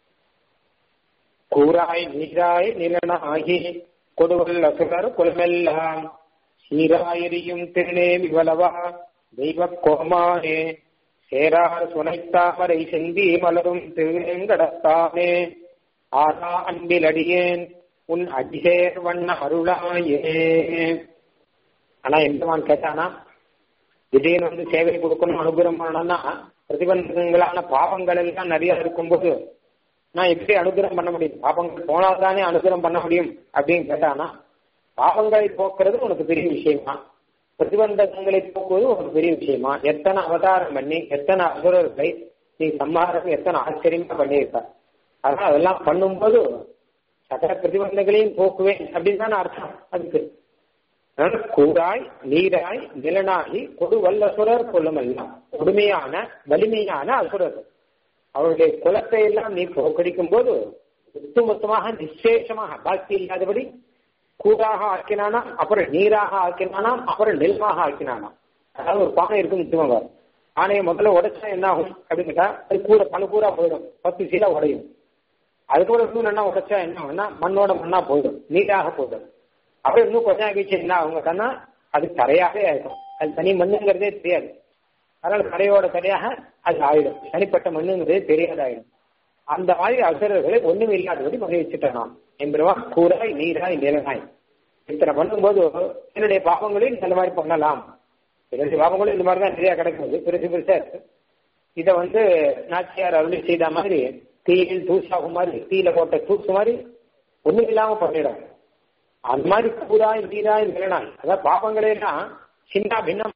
கூறாய் நீராய் நிலனாகி கொடுவல் அசுரர் குலமெல்லாம் சீராயரியும் திருநேமி வளவா தெய்வ கோமானே சேரார் சுனைத்தாமரை செந்தி மலரும் திருவேங்கடத்தானே ஆரா அன்பில் அடியேன் உன் அடிசேர் வண்ண அருளாயே ஆனா எந்தவான் கேட்டானா திடீர்னு வந்து சேவை கொடுக்கணும் அனுகிரகம் பண்ணணும்னா பிரதிபந்தங்களான பாவங்கள் எல்லாம் நிறைய இருக்கும்போது நான் எப்படி அனுகிரகம் பண்ண முடியும் பாவங்கள் போனால்தானே அனுகிரகம் பண்ண முடியும் அப்படின்னு கேட்டானா பாவங்களை போக்குறது உனக்கு பெரிய விஷயமா பிரதிபந்தகங்களை போக்குவது உனக்கு பெரிய விஷயமா எத்தனை அவதாரம் பண்ணி எத்தனை அசுரர்களை நீ சம்ஹாரம் எத்தனை ஆச்சரியமா பண்ணியிருக்க அதனால அதெல்லாம் பண்ணும்போது சகல பிரதிபந்தங்களையும் போக்குவேன் அப்படின்னு தானே அர்த்தம் அதுக்கு கூறாய் நீராய் நிலனாகி கொடு வல்லசுரர் கொள்ளுமெல்லாம் கொடுமையான வலிமையான அசுரர்கள் அவருடைய குலத்தை எல்லாம் நீ போக்கடிக்கும் போது ஒட்டுமொத்தமாக நிச்சேஷமாக பாக்கி இல்லாதபடி கூடாக ஆக்கினானா அப்புறம் நீராக ஆக்கினானாம் அப்புறம் நெல்மாக ஆக்கினானாம் அதாவது ஒரு பானை இருக்கும் முக்கியமாக பானையை முதல்ல உடைச்சா என்ன ஆகும் அப்படின்னு கேட்டா அது கூட பல கூடா போயிடும் பத்து சீலா உடையும் அதுக்கப்புறம் இன்னும் என்ன உடைச்சா என்ன ஆகும்னா மண்ணோட மண்ணா போயிடும் நீராக போயிடும் அப்புறம் இன்னும் கொஞ்சம் ஆகிடுச்சு என்ன அவங்க கண்ணா அது கரையாகவே ஆயிடும் அது தனி மண்ணுங்கிறதே தெரியாது அதனால கரையோட கரையாக அது ஆயிடும் தனிப்பட்ட மண்ணுங்கிறதே தெரியாதாயிடும் அந்த மாதிரி அசுரர்களை ஒண்ணும் இல்லாதபடி பண்ணி வச்சுட்டேன் நான் என்பவா கூறாய் நீராய் நிலனாய் இத்தனை பண்ணும்போது என்னுடைய பாவங்களையும் இந்த மாதிரி பண்ணலாம் என்னுடைய பாவங்களும் இந்த மாதிரி தான் நிறைய கிடைக்கிறது பெருசு பெருசா இருக்கு இதை வந்து நாச்சியார் அருளி செய்த மாதிரி தீயில் தூசாகும் மாதிரி தீயில போட்ட தூசு மாதிரி ஒண்ணும் இல்லாம பண்ணிடும் அந்த மாதிரி கூறாய் நீராய் நிலனாய் அதாவது பாவங்களை எல்லாம் சின்ன பின்னம்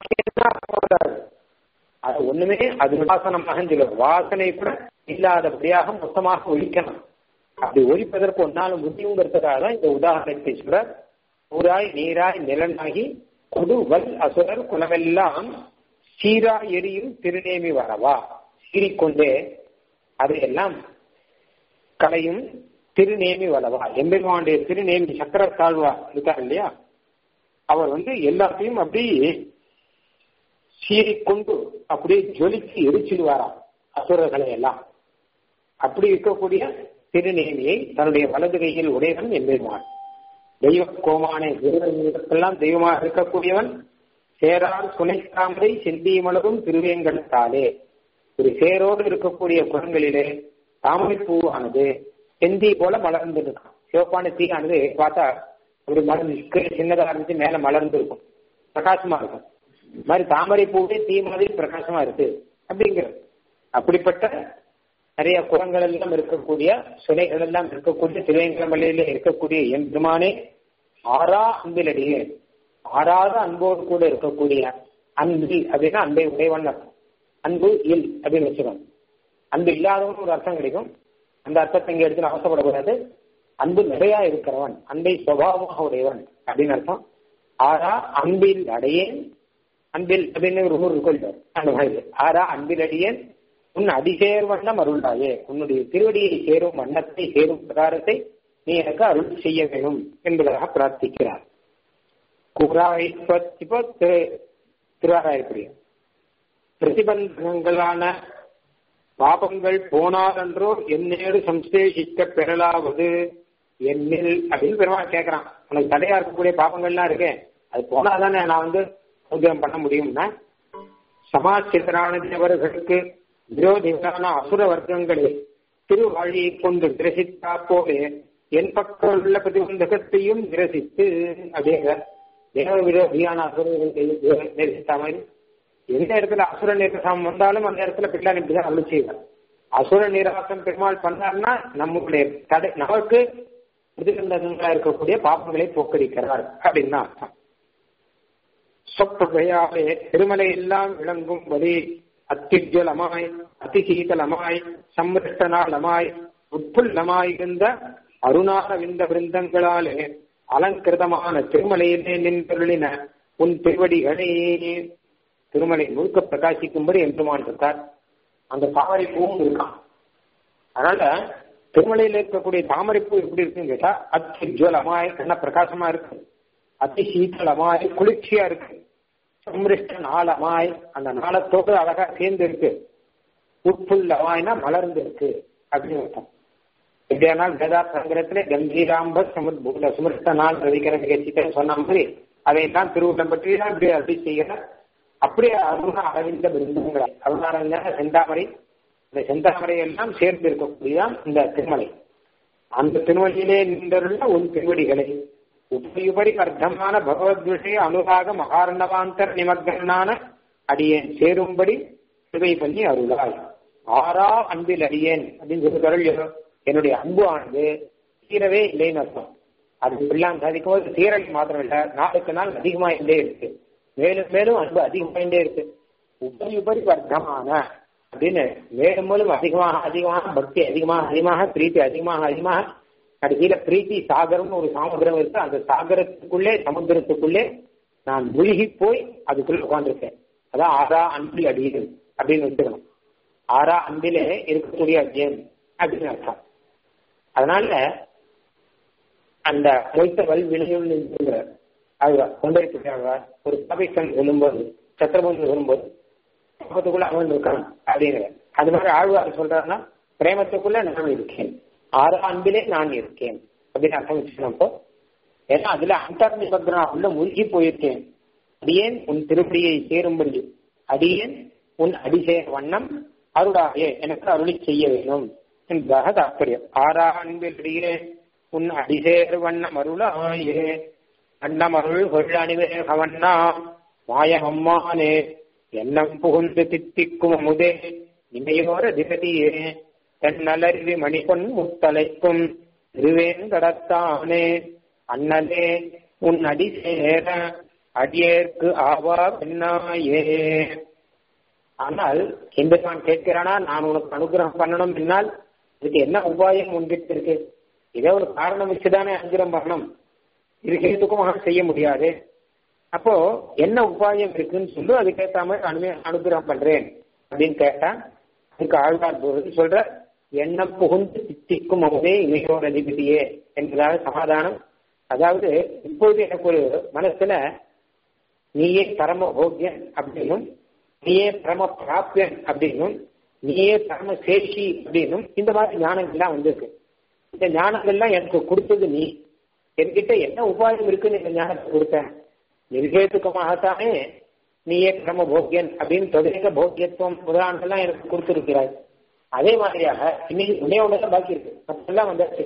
அது ஒண்ணுமே அது வாசனமாக சொல்லும் வாசனை கூட இல்லாதபடியாக மொத்தமாக ஒழிக்கணும் அப்படி ஒழிப்பதற்கு ஒன்னாலும் முடியுங்கிறதுக்காக தான் இந்த உதாரணத்தை சொல்ற ஊராய் நீராய் நிலனாகி கொடுவல் அசுரர் குலமெல்லாம் சீரா எரியும் திருநேமி வரவா சீறிக்கொண்டே அதையெல்லாம் கலையும் திருநேமி வளவா எம்பெருமானுடைய திருநேமி சக்கர தாழ்வா இருக்கார் இல்லையா அவர் வந்து எல்லாத்தையும் அப்படி சீறிக்கொண்டு அப்படியே ஜொலிச்சு எரிச்சிடுவாராம் அசுரர்களை எல்லாம் அப்படி இருக்கக்கூடிய திருநேமியை தன்னுடைய வலது கையில் உடையவன் எம்பெருமான் தெய்வ கோமானே தெய்வங்களுக்கெல்லாம் தெய்வமாக இருக்கக்கூடியவன் சேரார் சுனைத்தாமரை செந்திமலரும் திருவேங்கடத்தாலே ஒரு சேரோடு இருக்கக்கூடிய குரங்களிலே தாமரை பூவானது செந்தி போல மலர்ந்து இருக்கும் சிவப்பான தீயானது பார்த்தா ஒரு மலர்ந்து சின்னதா இருந்துச்சு மேல மலர்ந்து இருக்கும் பிரகாசமா இருக்கும் மாதிரி தாமரை பூவே தீ மாதிரி பிரகாசமா இருக்கு அப்படிங்கிறது அப்படிப்பட்ட நிறைய குரங்கள் எல்லாம் இருக்கக்கூடிய சுனைகள் எல்லாம் இருக்கக்கூடிய திருவேங்கடமலையில இருக்கக்கூடிய என் பெருமானே ஆறா அன்பிலடியே ஆறாத அன்போடு கூட இருக்கக்கூடிய அன்பில் அப்படின்னா அன்பை உடையவன் அர்த்தம் அன்பு இல் அப்படின்னு வச்சுக்கணும் அன்பு இல்லாதவன் ஒரு அர்த்தம் கிடைக்கும் அந்த அர்த்தத்தை இங்க எடுத்து அவசப்படக்கூடாது அன்பு நிறைய இருக்கிறவன் அன்பை சுவாவமாக உடையவன் அப்படின்னு அர்த்தம் ஆறா அன்பில் அடையேன் அன்பில் அப்படின்னு ஒரு ஊர் இருக்கும் அந்த மாதிரி ஆறா அன்பில் அடியேன் உன் அடிசேர் வண்ணம் அருள்தாயே உன்னுடைய திருவடியை சேரும் வண்ணத்தை சேரும் பிரகாரத்தை நீ எனக்கு அருள் செய்ய வேணும் என்பதாக பிரார்த்திக்கிறார் கூறாய் இப்போ திரு திருவாராயப்படி பிரதிபந்தங்களான பாபங்கள் போனாலன்றோ என்னேடு சம்சேஷிக்க பெறலாவது என்னில் அப்படின்னு பெருமாள் கேட்கறான் உனக்கு தடையா இருக்கக்கூடிய பாபங்கள்லாம் இருக்கேன் அது போனாதானே நான் வந்து உத்தியோகம் பண்ண முடியும்னா சமாச்சித்தரான தேவர்களுக்கு விரோதிகளான அசுர வர்க்கங்களே திருவாழியை கொண்டு கிரசித்தா போலே என் பக்கம் உள்ள பிரதிபந்தகத்தையும் கிரசித்து அப்படிங்கிற தேவ விரோதியான அசுரர்கள் நேசித்த மாதிரி எந்த இடத்துல அசுர நிராசம் வந்தாலும் அந்த இடத்துல பிள்ளான் இப்படிதான் அருள் செய்வார் அசுர நிராசம் பெருமாள் பண்ணார்னா நம்முடைய தடை நமக்கு பிரதிபந்தகங்களா இருக்கக்கூடிய பாப்பங்களை போக்கடிக்கிறார் அப்படின்னு தான் அர்த்தம் சொற்பகையாலே திருமலை எல்லாம் விளங்கும் வழி அத்திஜலமாய் அதிசீதலமாய் சம்ரிஷ்டனாலமாய் உட்புல்லமாய் இருந்த அருணார விந்த விருந்தங்களாலே அலங்கிருதமான திருமலையிலே நின்றருளின உன் திருவடிகளே திருமலை முழுக்க பிரகாசிக்கும்படி எம்பெருமான் இருக்கார் அந்த தாமரை பூவும் இருக்கான் அதனால திருமலையில இருக்கக்கூடிய தாமரை பூ எப்படி இருக்குன்னு கேட்டா அத்திஜலமாய் என்ன பிரகாசமா இருக்கு அதி சீத்தளமாய் குளிர்ச்சியா இருக்கு சம்ரிஷ்ட நாளமாய் அந்த நாளத்தோடு அழகா சேர்ந்து இருக்கு உட்புள்ளமாய்னா மலர்ந்து இருக்கு அப்படின்னு அர்த்தம் எப்படியானால் வேதா சங்கரத்திலே கம்பீராம்ப சமுத்பூத சுமிருஷ்ட நாள் ரவிக்கிற நிகழ்ச்சிக்கு சொன்ன மாதிரி அதையெல்லாம் திருவுள்ளம் பற்றி தான் இப்படி அப்படி செய்யற அப்படியே அருண அரவிந்த பிருந்தங்களை அருணாரங்க செந்தாமரை இந்த செந்தாமரை எல்லாம் சேர்ந்து இருக்கக்கூடியதான் இந்த திருமலை அந்த திருமலையிலே நின்றருள்ள உன் திருவடிகளை உபயுபரி அர்த்தமான பகவத் விஷய அனுராக மகார்ணவாந்தர் நிமக்னான அடியேன் சேரும்படி சிவை பண்ணி அருளாய் ஆறா அன்பில் அடியேன் அப்படின்னு சொல்லி என்னுடைய அன்பு ஆனது தீரவே இல்லைன்னு அர்த்தம் அது பிள்ளான் சாதிக்கும் போது தீரல் மாத்திரம் இல்ல நாளுக்கு நாள் அதிகமாயிட்டே இருக்கு மேலும் மேலும் அன்பு அதிகமாயிட்டே இருக்கு உபரி உபரி வர்க்கமான அப்படின்னு மேலும் மேலும் அதிகமாக அதிகமாக பக்தி அதிகமாக அதிகமாக பிரீத்தி அதிகமாக அதிகமாக கடைசியில பிரீத்தி சாகரம்னு ஒரு சாமுதிரம் இருக்கு அந்த சாகரத்துக்குள்ளே சமுத்திரத்துக்குள்ளே நான் முழுகி போய் அதுக்குள்ள உட்காந்துருக்கேன் அதான் ஆறா அன்பில் அடியில் அப்படின்னு வச்சுக்கணும் ஆறா அன்பிலே இருக்கக்கூடிய அத்தியம் அப்படின்னு அர்த்தம் அதனால அந்த மொய்த்த வல் வினையுள் நின்றுங்கிறார் அதுதான் கொண்டிருக்கிறாங்க ஒரு சபைக்கன் சொல்லும்போது சத்திரபுந்து சொல்லும்போது பிரேமத்துக்குள்ள அவன் இருக்கான் அப்படிங்கிற அது மாதிரி ஆழ்வார் சொல்றாருன்னா பிரேமத்துக்குள்ள நான் இருக்கேன் ஆறு அன்பிலே நான் இருக்கேன் அப்படின்னு அர்த்தம் வச்சுக்கணும் ஏன்னா அதுல அந்தர் நிபந்தனா உள்ள மூழ்கி போயிருக்கேன் அடியேன் உன் திருப்படியை சேரும்படி அடியேன் உன் அடிசேர் வண்ணம் அருளாயே எனக்கு அருளி செய்ய வேணும் என்பதாக தாற்பயம் ஆறா அன்பிலேயே உன் அடிசேர் வண்ணம் அருளாயே அண்ணம் அருள் கொள்ளணிவே கவண்ணா மாய அம்மானே எண்ணம் புகுந்து தித்திக்கும் அமுதே இமையோர திகதியே தென்னலருவி மணிபொன் முத்தலைக்கும் திருவேங்கடத்தானே அண்ணலே உன் அடி சேர அடியேற்கு ஆவா பெண்ணாயே ஆனால் எம்பெருமான் கேட்கிறானா நான் உனக்கு அனுகிரகம் பண்ணணும் என்னால் இதுக்கு என்ன உபாயம் உன்கிட்ட இருக்கு இதே ஒரு காரணம் வச்சுதானே அனுகிரகம் பண்ணணும் இருக்கேத்துக்குமாக செய்ய முடியாது அப்போ என்ன உபாயம் இருக்குன்னு சொல்லி அதுக்கேற்ற மாதிரி அனு அனுகிரகம் பண்றேன் அப்படின்னு கேட்டா அதுக்கு ஆழ்வார் போது சொல்ற எண்ணம் புகுந்து சித்திக்கும் அமுதே இமையோட அதிபதியே என்பதாக சமாதானம் அதாவது இப்போது எனக்கு ஒரு மனசுல நீயே பரம போக்கியன் அப்படின்னும் நீயே பரம பிராப்பியன் அப்படின்னும் நீயே பரம சேஷி அப்படின்னும் இந்த மாதிரி ஞானங்கள்லாம் வந்திருக்கு இந்த ஞானங்கள்லாம் எனக்கு கொடுத்தது நீ என்கிட்ட என்ன உபாயம் இருக்குன்னு இந்த ஞானத்தை கொடுத்தேன் நிர்கேதுக்கமாகத்தானே நீயே பரம போக்கியன் அப்படின்னு தொழிலக போக்கியத்துவம் முதலானதெல்லாம் எனக்கு கொடுத்துருக்கிறாய் அதே மாதிரியாக இன்னைக்கு உன்னே ஒன்றுதான் பாக்கி இருக்கு மற்றெல்லாம் வந்தாச்சு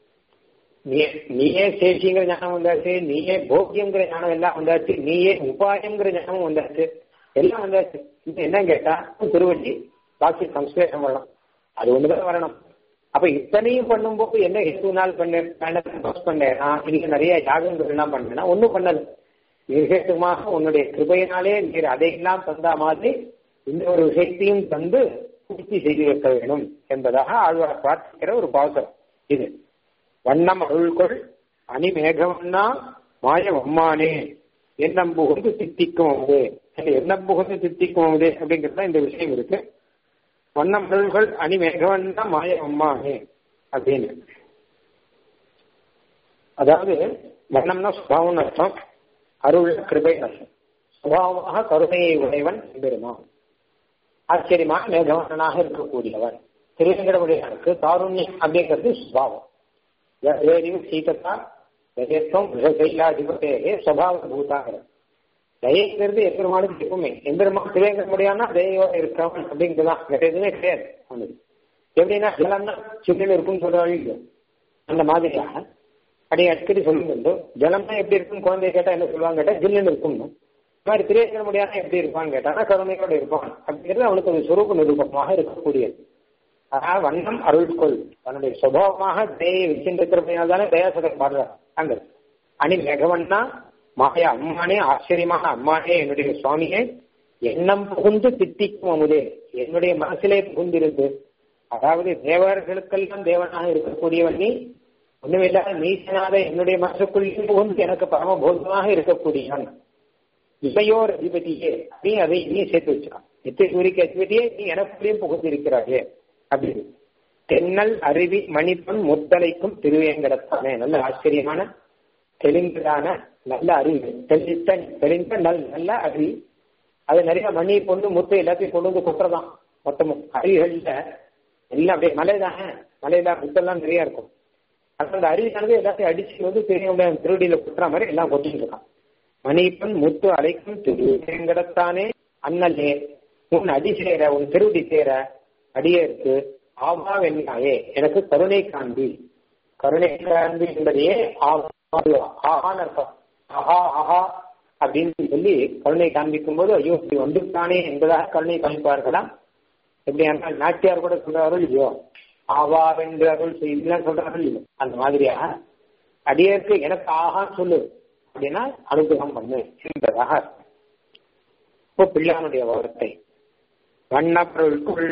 நீ நீயே சேஷிங்கிற ஞானம் வந்தாச்சு நீயே போக்கியங்கிற ஞானம் எல்லாம் வந்தாச்சு நீயே உபாயங்கிற ஞானமும் வந்தாச்சு எல்லாம் வந்தாச்சு இப்ப என்ன கேட்டா திருவள்ளி பாக்கி சம்ஸ்லேஷம் வரணும் அது ஒண்ணுதான் வரணும் அப்ப இத்தனையும் பண்ணும்போது என்ன ஹெத்து நாள் பண்ணேன் பண்ணேன் நான் இன்னைக்கு நிறைய யாகங்கள் எல்லாம் பண்ணேன்னா ஒன்றும் பண்ணல விசேஷமாக உன்னுடைய கிருபையினாலே நீர் அதையெல்லாம் தந்தா மாதிரி இந்த ஒரு விஷயத்தையும் தந்து பூர்த்தி செய்து வைக்க வேணும் என்பதாக ஆழ்வார் பிரார்த்திக்கிற ஒரு பாசம் இது வண்ணம் அருள்கொள் அணிமேகம்னா மாயம் அம்மானே எண்ணம் புகுந்து சித்திக்கும் அது என்ன புகுந்து தித்திக்கும் அமுதே அப்படிங்கிறது இந்த விஷயம் இருக்கு வண்ணம் பொருள்கள் அணி மேகவண்ண மாய அம்மானே அப்படின்னு அதாவது வண்ணம்னா சுபாவம்னு அர்த்தம் அருள் கிருபை அர்த்தம் சுபாவமாக கருணையை உடையவன் பெருமான் ஆச்சரியமாக மேகவண்ணனாக இருக்கக்கூடியவன் திருவேங்கடமுடியானுக்கு காருண்யம் அப்படிங்கிறது சுபாவம் வேறிவு சீதத்தா தயத்துவம் விஷசைலாதிபத்தே சுபாவ பூதாகிறது தயங்கிறது எம்பெருமானுக்கு எப்பவுமே எம்பெருமான் திருவேங்க முடியாதுன்னா தயோட இருக்கவன் அப்படிங்கிறதுதான் வேற எதுவுமே கிடையாது அவனுக்கு எப்படின்னா ஜலம்னா சில்லுன்னு இருக்கும்னு சொல்றாங்க அந்த மாதிரியாக அப்படி அடிக்கடி சொல்லுங்க ஜலம்னா எப்படி இருக்கும் குழந்தைய கேட்டா என்ன சொல்லுவாங்க கேட்டா ஜில்லுன்னு இருக்கும் இந்த மாதிரி திருவேங்க முடியாத எப்படி இருப்பான்னு கேட்டானா கருணையோட இருப்பான் அப்படிங்கிறது அவனுக்கு ஒரு சுரூப நிரூபமாக இருக்கக்கூடியது ஆனா வண்ணம் அருள்கொள் தன்னுடைய சுபாவமாக தயை வச்சிருக்கிறபடியால் தானே தயாசகர் பாடுறார் அங்க அணி மெகவண்ணா மாயா அம்மானே ஆச்சரியமாக அம்மானே என்னுடைய சுவாமியே எண்ணம் புகுந்து தித்திக்கும் அமுதே என்னுடைய மனசிலே புகுந்திருந்து அதாவது தேவர்களுக்கெல்லாம் தேவனாக இருக்கக்கூடியவன் நீ ஒண்ணுமில்லாத நீசனாத என்னுடைய மனசுக்குள்ளேயும் புகுந்து எனக்கு பரமபோதமாக இருக்கக்கூடியவன் இவையோர் அதிபதியே நீ அதை நீ சேர்த்து வச்சுக்கான் நித்திய சூரிக்கு அதிபதியே நீ எனக்குள்ளேயும் புகுந்து இருக்கிறாயே அப்படின்னு தென்னல் அருவி மணிப்பன் முத்தலைக்கும் திருவேங்கடத்தானே நல்ல ஆச்சரியமான தெளிந்ததான நல்ல அறிவு தெளித்த தெளிந்த நல் நல்ல அருவி அது நிறைய மணி பொண்ணு முத்து எல்லாத்தையும் கொண்டு வந்து கொட்டுறதான் மொத்தமும் அருவிகள்ல எல்லாம் அப்படியே மலை தானே மலையில முத்தெல்லாம் நிறைய இருக்கும் அந்த அருவியானது எல்லாத்தையும் அடிச்சு வந்து பெரிய திருவடியில கொட்டுற மாதிரி எல்லாம் கொட்டிட்டு இருக்கான் மணிப்பன் முத்து அலைக்கும் திருவேங்கடத்தானே அண்ணலே உன் அடி சேர உன் திருவடி சேர அடியேற்கு ஆவா வெண்ணாயே எனக்கு கருணை காண்பி கருணை காண்பி என்பதையே ஆஹான் அர்த்தம் ஆஹா ஆஹா அப்படின்னு சொல்லி கருணை காண்பிக்கும் போது ஐயோ இப்படி வந்துட்டானே என்பதாக கருணை காண்பார்களாம் எப்படி நாட்டியார் கூட சொல்றார்கள் இல்லையோ ஆவா வென்று அருள் செய்யலாம் சொல்றார்கள் இல்லையோ அந்த மாதிரியா அடியேற்கு எனக்கு ஆஹான்னு சொல்லு அப்படின்னா அனுகிரகம் பண்ணு என்பதாக இப்போ பிள்ளானுடைய வார்த்தை வண்ணப்பொருளுக்குள்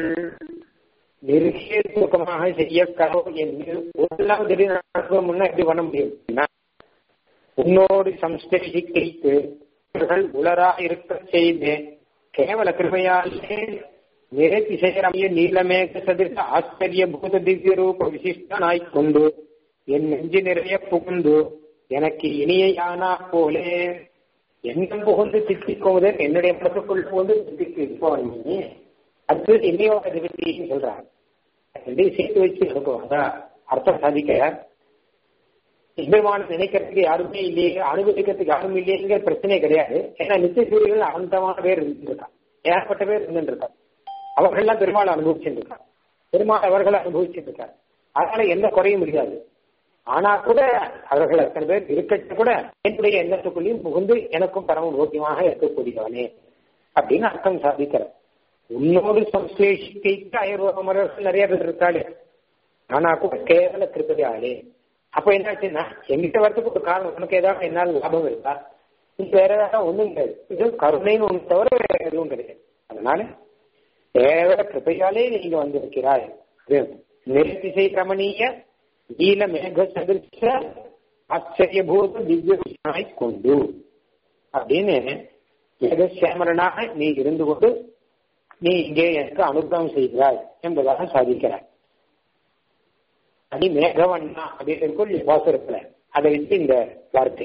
நிர்ஹேதுக்கமாக செய்ய கரோ என்று ஒன்றாம் திடீர்னு முன்ன எப்படி பண்ண முடியும் உன்னோடு சம்ஸ்கரித்து உலரா இருக்க செய்து கேவல கிருமையாலே நிறதிசைரமைய நீலமேக சதிர்ஷ ஆச்சரிய பூத திவ்ய ரூப விசிஷ்டனாய் கொண்டு என் நெஞ்சு நிறைய புகுந்து எனக்கு இனியானா போலே எண்ணம் புகுந்து திட்டிக்கோவது என்னுடைய மனசுக்குள் புகுந்து திட்டிக்கு இப்போ நீ அது இன்னையோட அதிபதினு சொல்றாங்க ரெண்டையும் சேர்த்து வச்சு இருக்கும் அதான் அர்த்தம் சாதிக்க எம்பெருமானம் நினைக்கிறதுக்கு யாருமே இல்லையே அனுபவிக்கிறதுக்கு யாரும் இல்லையேங்கிற பிரச்சனை கிடையாது ஏன்னா நித்திய சூரியர்கள் அனந்தமான பேர் இருந்திருக்கான் ஏகப்பட்ட பேர் இருந்துருக்கான் அவர்கள்லாம் பெருமாள் அனுபவிச்சுட்டு இருக்காங்க பெருமாள் அவர்களை அனுபவிச்சுட்டு இருக்காரு அதனால எந்த குறையும் முடியாது ஆனா கூட அவர்கள் அத்தனை பேர் இருக்கட்டு கூட என்னுடைய எண்ணத்துக்குள்ளேயும் புகுந்து எனக்கும் பரம போக்கியமாக இருக்கக்கூடியவனே அப்படின்னு அர்த்தம் சாதிக்கிறார் உன்னோடு சம்ஸ்லேஷிக்க அயர்வமரர்கள் நிறைய பேர் இருக்காளே ஆனா கூட கேவல கிருப்பதியாளே அப்ப என்னாச்சுன்னா எங்கிட்ட வரத்துக்கு ஒரு காரணம் உனக்கு ஏதாவது என்னால் லாபம் இருக்கா இது வேற ஏதாவது ஒண்ணும் கிடையாது இது கருணைன்னு ஒன்று தவிர வேற எதுவும் கிடையாது அதனால கேவல கிருப்பையாலே நீங்க வந்திருக்கிறாய் நிறதிசை ரமணீய நீல மேக சதிர்ஷ ஆச்சரியபூத திவ்ய கொண்டு அப்படின்னு மேகசியாமரனாக நீ இருந்து கொண்டு நீ இங்கே எனக்கு அனுகிரகம் செய்கிறாய் என்பதாக சாதிக்கிறாய் அடி மேகவண்ணா அப்படின்னு இருக்கும் வாசகத்துல அதை வச்சு இந்த வார்த்தை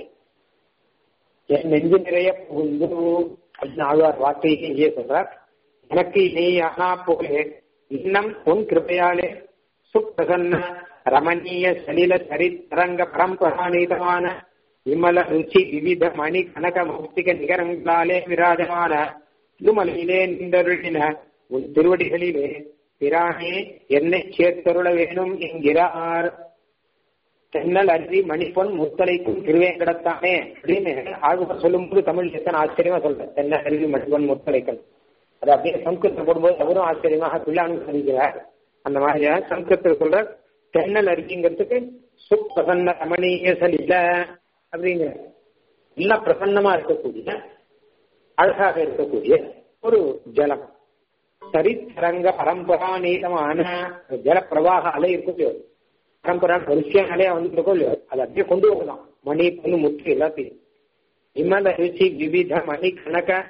என் நெஞ்சு நிறைய புகுந்து அப்படின்னு ஆழ்வார் வார்த்தையை இங்கே சொல்றார் எனக்கு நீ ஆனா போலே இன்னம் உன் கிருப்பையாலே சுப்பிரசன்ன ரமணீய சலில சரித்திரங்க பரம்பரானீதமான விமல ருச்சி விவித மணி கனக மௌக்திக நிகரங்களாலே விராஜமான திருமலையிலே நின்றருளின உன் திருவடிகளிலே பிரானே என்னை சேர்த்தருள வேணும் என்கிறார் தென்னல் அருவி மணிப்பொன் முத்தலைக்கும் திருவேங்கடத்தானே அப்படின்னு ஆழ்வார் சொல்லும்போது தமிழ் எத்தனை ஆச்சரியமா சொல்ற தென்னல் அருவி மணிப்பொன் முத்தலைக்கல் அது அப்படியே சம்ஸ்கிருதம் போடும்போது அவரும் ஆச்சரியமாக பிள்ளானு சொல்லிக்கிறார் அந்த மாதிரியா சம்ஸ்கிருதத்தில் சொல்ற தென்னல் அருவிங்கிறதுக்கு சுப்பிரசன்ன ரமணீய சலில அப்படிங்கிற எல்லாம் பிரசன்னமா இருக்கக்கூடிய அழகாக இருக்கக்கூடிய ஒரு ஜலம் சரித்திரங்க பரம்பராநீதமான ஜல பிரவாக அலை இருக்கும் பரம்பரா வரிசையான அலையா வந்துட்டு இருக்கோ இல்லையோ அதை அப்படியே கொண்டு வரலாம் மணி பொண்ணு முத்து எல்லாத்தையும் இமல ருச்சி விவித மணி கணக்க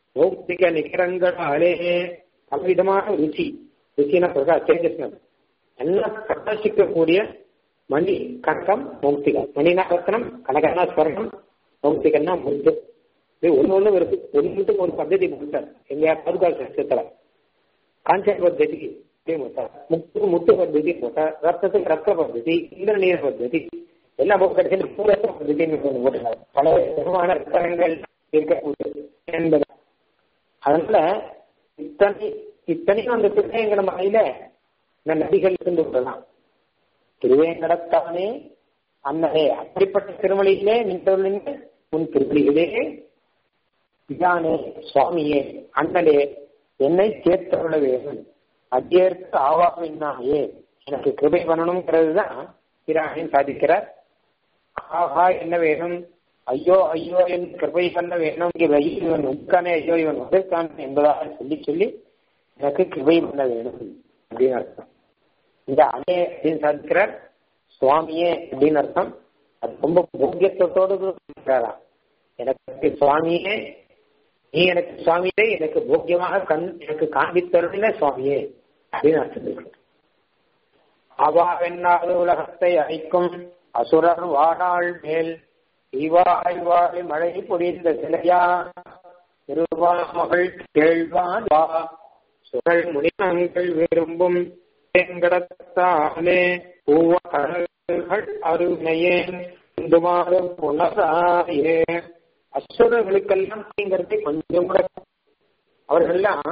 பௌத்திக நிகரங்களாலே பலவிதமான ருச்சி ருச்சினா பிரகா தேஜஸ்னர் எல்லாம் பிரகாசிக்கக்கூடிய மணி கணக்கம் மௌக்திகா மணினா ரத்னம் கனகனா ஸ்வர்ணம் மௌக்திகன்னா முத்து இது ஒன்று ஒன்று இருக்கு ஒன்றுக்கு ஒரு பద్ధதி கொடுத்தார் எங்க பாதுகாப்பு சட்டத்தில் காஞ்சன பద్ధதி முத்துக்கு முத்து பద్ధதி போட்டார் ரத்தத்துக்கு ரத்த பద్ధதி இந்திரநீர பద్ధதி எல்லாம் கடைசியில் பூரத்த பద్ధதின்னு போட்டார் பல விதமான ரத்தனங்கள் இருக்கக்கூடியது என்பது அதனால இத்தனை இத்தனையும் அந்த திருவேங்கட மலையில இந்த நதிகள் இருந்து விடலாம் திருவேங்கடத்தானே அன்னதே அப்படிப்பட்ட திருமலையிலே நின்றவர்களின் உன் திருமலிகளே பிதானே சுவாமியே அண்ணலே என்னை சேர்த்தருள வேணும் அத்தியர்க்கு ஆவாமின்னாயே எனக்கு கிருபை பண்ணணுங்கிறது தான் பிராணின் சாதிக்கிறார் ஆஹா என்ன வேணும் ஐயோ ஐயோ என் கிருபை பண்ண வேணும் இவன் உட்கானே ஐயோ இவன் வந்திருக்கான் என்பதாக சொல்லி சொல்லி எனக்கு கிருபை பண்ண வேணும் அப்படின்னு அர்த்தம் இந்த அணே அப்படின்னு சாதிக்கிறார் சுவாமியே அப்படின்னு அர்த்தம் அது ரொம்ப போக்கியத்தோடு சொல்றாராம் எனக்கு சுவாமியே நீ எனக்கு சுவாமியே எனக்கு போக்கியமாக கண் எனக்கு காண்பித்தருளின சுவாமியே அப்படின்னு அர்த்தம் அவாவென்னாது உலகத்தை அழைக்கும் அசுரர் வாடாள் மேல் இவாய்வாய் மழை பொழிந்த சிலையா திருவாமகள் கேள்வான் வா சுழல் முனிமங்கள் விரும்பும் தேங்கடத்தாலே பூவகர்கள் அருமையேன் இந்துமாறும் புனராயே அசுரர்களுக்கெல்லாம் அப்படிங்கிறது கொஞ்சம் கூட அவர்கள்லாம்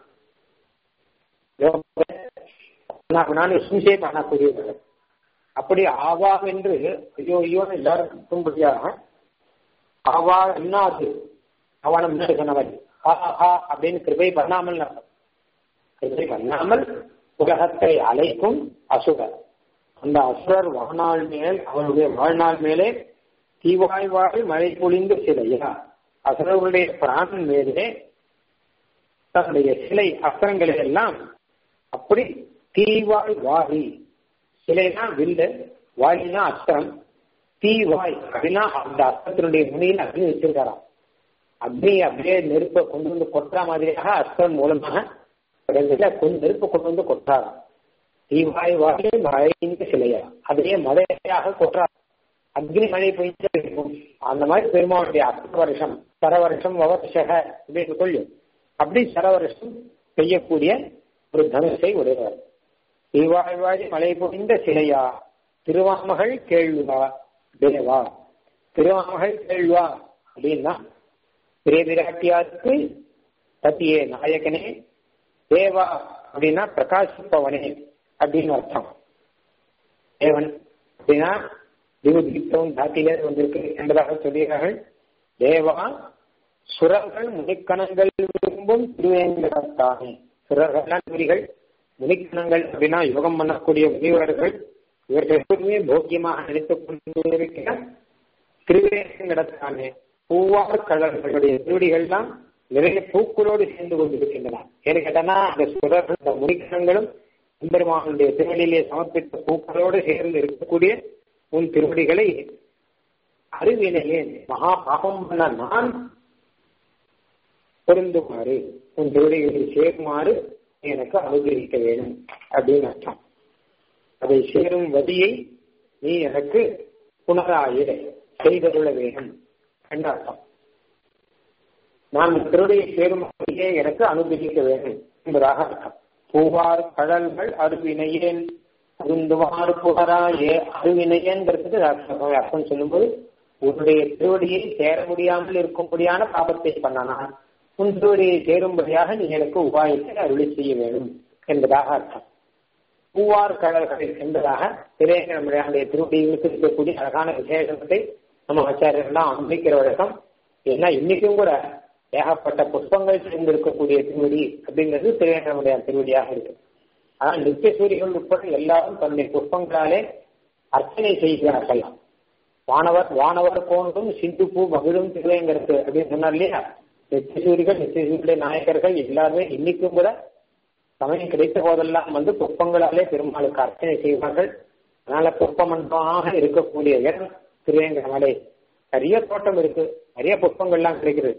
நான் சுஞ்சே பண்ணக்கூடியவர்கள் அப்படி ஆவா என்று ஐயோ ஐயோன்னு எல்லாரும் கும்படியாக ஆவா என்னாது அவனை முன்னாடி சொன்னவன் ஆஹா அப்படின்னு கிருபை பண்ணாமல் கிருபை பண்ணாமல் உலகத்தை அழைக்கும் அசுரர் அந்த அசுரர் வாழ்நாள் மேல் அவருடைய வாழ்நாள் மேலே தீவாய் வாழி மழை பொழிந்து சிலையா அசுரர்களுடைய பிராணன் மேலே தன்னுடைய சிலை அஸ்திரங்களை எல்லாம் அப்படி தீவாய் வாழி சிலைனா வில்லு வாயினா அஸ்திரம் தீவாய் அப்படின்னா அந்த அஸ்திரத்தினுடைய முனையில் அக்னி வச்சிருக்காராம் அக்னி அப்படியே நெருப்பை கொண்டு வந்து கொட்டுற மாதிரியாக அஸ்திரம் மூலமாக கொஞ்சம் நெருப்பு கொண்டு வந்து கொட்டாராம் தீவாய் வாழி மழைந்த சிலையா அதே மழையாக கொட்டுறார் அக்னி மழை பெய்ஞ்சு இருக்கும் அந்த மாதிரி பெருமாளுடைய அஸ்த வருஷம் சர வருஷம் வவர்ஷக அப்படின்னு கொள்ளும் அப்படி சர வருஷம் செய்யக்கூடிய ஒரு தனுஷை உடையவர் தீவாய்வாடி மழை பொழிந்த சிலையா திருவாமகள் கேள்வா தேவா திருவாமகள் கேள்வா அப்படின்னா பெரிய விராட்டியாருக்கு பத்தியே நாயகனே தேவா அப்படின்னா பிரகாசிப்பவனே அப்படின்னு அர்த்தம் தேவன் அப்படின்னா திவுதீப்தம் தாத்திலே வந்திருக்கு என்பதாக சொல்கிறார்கள் தேவா சுரர்கள் முனிக்கணங்கள் விரும்பும் திருவேங்கடத்தானே சுரர்கள்லாம் குறிகள் முனிக்கணங்கள் அப்படின்னா யோகம் பண்ணக்கூடிய முனிவர்கள் இவர்கள் எப்போதுமே போக்கியமாக நினைத்துக் கொண்டிருக்கிற திருவேங்கடத்தானே பூவார் கடல்களுடைய திருடிகள்லாம் நிறைய பூக்களோடு சேர்ந்து கொண்டிருக்கின்றன ஏன்னு கேட்டனா அந்த சுரர்கள் அந்த முனிக்கணங்களும் எம்பெருமானுடைய திருவடியிலே சமர்ப்பித்த பூக்களோடு சேர்ந்து இருக்கக்கூடிய உன் திருவடிகளை அறிவினையேன் மகா பாபம் பண்ண நான் பொருந்துமாறு உன் திருவடிகளில் சேருமாறு எனக்கு அனுகிரகிக்க வேண்டும் அப்படின்னு அர்த்தம் அதை சேரும் வழியை நீ எனக்கு புனராய செய்தருள வேண்டும் என்று அர்த்தம் நான் திருடைய சேரும் வழியை எனக்கு அனுகிரகிக்க வேண்டும் என்பதாக அர்த்தம் பூவார் கடல்கள் அருவினையேன் அருந்துவார் புகராயே அருவினையேங்கிறதுக்கு அர்த்தம் சொல்லும்போது உன்னுடைய திருவடியை சேர முடியாமல் இருக்கும்படியான பாபத்தை பண்ணனான் உன் திருவடியை சேரும்படியாக நீ எனக்கு உபாயத்தை அருளி செய்ய வேண்டும் என்பதாக அர்த்தம் பூவார் கடல்கள் என்பதாக திரையங்களுடைய திருவடிகளுக்கு இருக்கக்கூடிய அழகான விசேஷத்தை நம்ம ஆச்சாரியெல்லாம் அனுபவிக்கிற வழக்கம் ஏன்னா இன்னைக்கும் கூட ஏகப்பட்ட புஷ்பங்கள் சேர்ந்து இருக்கக்கூடிய திருவடி அப்படிங்கிறது திரையங்களுடைய திருவடியாக இருக்கு ஆனால் நித்திய சூரியர்கள் உட்பட எல்லாரும் தன்னுடைய புஷ்பங்களாலே அர்ச்சனை செய்கிறார்கள் வானவர் வானவர் போன்றும் சிந்து பூ மகிழும் திருவேங்கிறது அப்படின்னு சொன்னார் இல்லையா நித்திய சூரிகள் நித்திய சூரிய நாயகர்கள் எல்லாருமே இன்னைக்கும் கூட சமயம் கிடைத்த போதெல்லாம் வந்து புஷ்பங்களாலே பெருமாளுக்கு அர்ச்சனை செய்வார்கள் அதனால புஷ்ப மண்டபமாக இருக்கக்கூடிய இடம் திருவேங்கட மலை நிறைய தோட்டம் இருக்கு நிறைய புஷ்பங்கள்லாம் கிடைக்கிறது